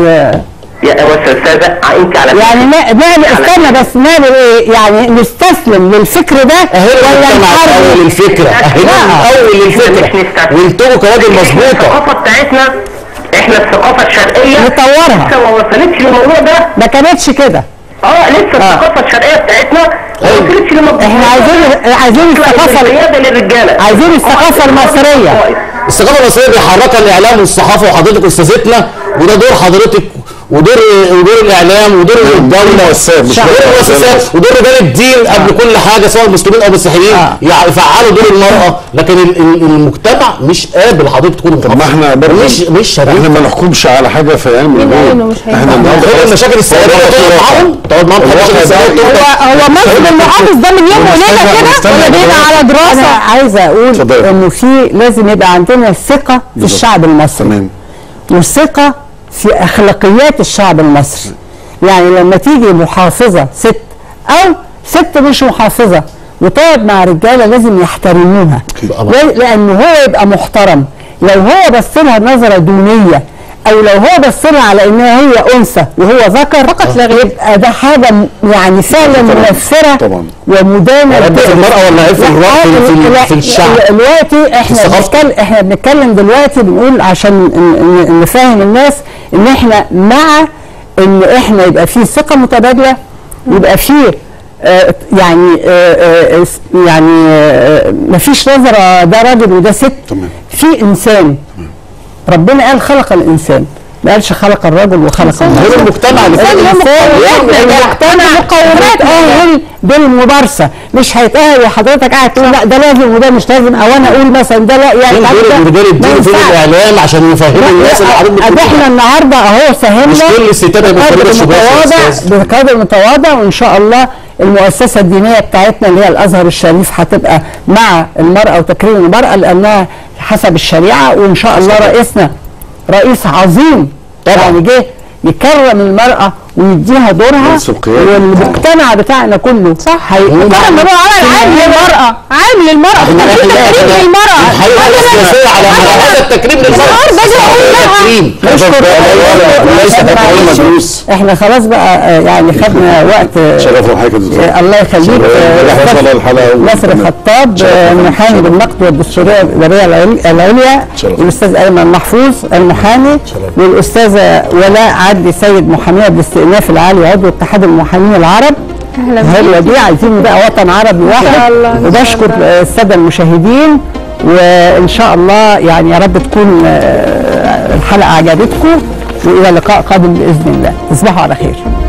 يا استاذه انت على يعني نا- نعمل استنى بس نعمل ايه يعني نستسلم للفكر ده اهلوا ولا المجتمع نحارب اول الفكره اهلوا لا. اول مش الفكره نستسلم. وانتجوا كراجل مظبوطه الثقافه بتاعتنا احنا الثقافه الشرقيه نطورها. لسه ما وصلتش للموضوع ده ما كانتش كده اه لسه الثقافه الشرقيه بتاعتنا ما أيوة. وصلتش للموضوع احنا عايزين عايزين الثقافه القياده للرجاله عايزين الثقافة المصرية. الثقافه المصريه بيحركها الاعلام والصحافه وحضرتك استاذتنا وده دور حضرتك ودور ودور الاعلام ودور الدوله المؤسسات، مش دور دور المؤسسات ودور رجال الدين قبل كل حاجه سواء مسلمين او مسيحيين آه. يع- يفعلوا دور المراه لكن ال- ال- المجتمع مش قابل حضرتك تكون طب ما احنا برضه مش مش شريف احنا ما نحكمش على حاجه في ايام مين قال إنه مش احنا هينفع؟ النهارده غير خلاص. المشاكل السياسيه هو ده تقعد الواقع. معاهم تقعد معاهم الواقع المشاكل ده- السياسيه هو هو منصب المحافظ ده من يوم وليله استنى- كده استنى ولا يا بيبقى جماعة. على انا دراسه عايزه اقول اتفضلي. انه في لازم يبقى عندنا ثقه في بالظبط. الشعب المصري تمام والثقه في اخلاقيات الشعب المصري يعني لما تيجي محافظه ست او ست مش محافظه وتقعد مع رجاله لازم يحترموها لا- لان هو يبقى محترم لو هو بص لها نظره دونيه او لو هو بص لها على انها هي انثى وهو ذكر فقط لا غير يبقى ده حاجه م- يعني فعلا طبعاً. منفره طبعا. ومدانه عيب في المرأة ولا عيب في لا، الرجل في ال- لا، في الشعب؟ دلوقتي احنا الثقافة. بنتكلم احنا بنتكلم دلوقتي بنقول عشان ن- ن- نفهم الناس ان احنا مع ان احنا يبقى في ثقه متبادله يبقى في آه يعني آه آه يعني آه مفيش نظره ده راجل وده ست تمام. في انسان ربنا قال خلق الانسان ما قالش خلق الرجل وخلق المرأة غير المجتمع اللي فيه الانسان المجتمع مقومات بالممارسه مش هيتأهل حضرتك قاعد تقول لا ده لازم وده مش لازم او انا اقول مثلا ده لا يعني فين ده- دور رجال ما الدين وفين ينفعش. الاعلام عشان يفهموا الناس اللي حضرتك لا، بتقول احنا النهارده اهو ساهمنا مش كل الستات هيبقوا بقدر خارجة شباب يا متواضع أستاذ. بقدر متواضع وان شاء الله المؤسسه الدينيه بتاعتنا اللي هي الازهر الشريف هتبقى مع المراه وتكريم المراه لانها حسب الشريعه وان شاء الله رئيسنا رئيس عظيم يعني جه يكرم المراه ويديها دورها رئيس القيادة. والمجتمع بتاعنا كله صح كرم هو عمل عام للمرأة عام للمرأة احنا في تكريم للمرأة الحقيقه السياسيه على هذا التكريم للمرأة النهارده جه أقول لها تكريم ليس تكريم مدروس احنا خلاص بقى آه، يعني خدنا وقت آه، شرف وحضرتك يا دكتور آه، الله يخليك آه، حصل الحلقه ناصر الخطاب آه، محامي بالنقد والدستوريه الاداريه العلي- العليا شرف. والاستاذ ايمن محفوظ المحامي والاستاذه ولاء عدلي سيد محاميه بالاستئناف العالي عضو اتحاد المحامين العرب أهلا الهدوه دي عايزين بقى وطن عربي واحد الله، إن شاء وبشكر الله. آه، الساده المشاهدين وان شاء الله يعني يا رب تكون آه، الحلقه عجبتكم والى لقاء قادم باذن الله تصبحوا على خير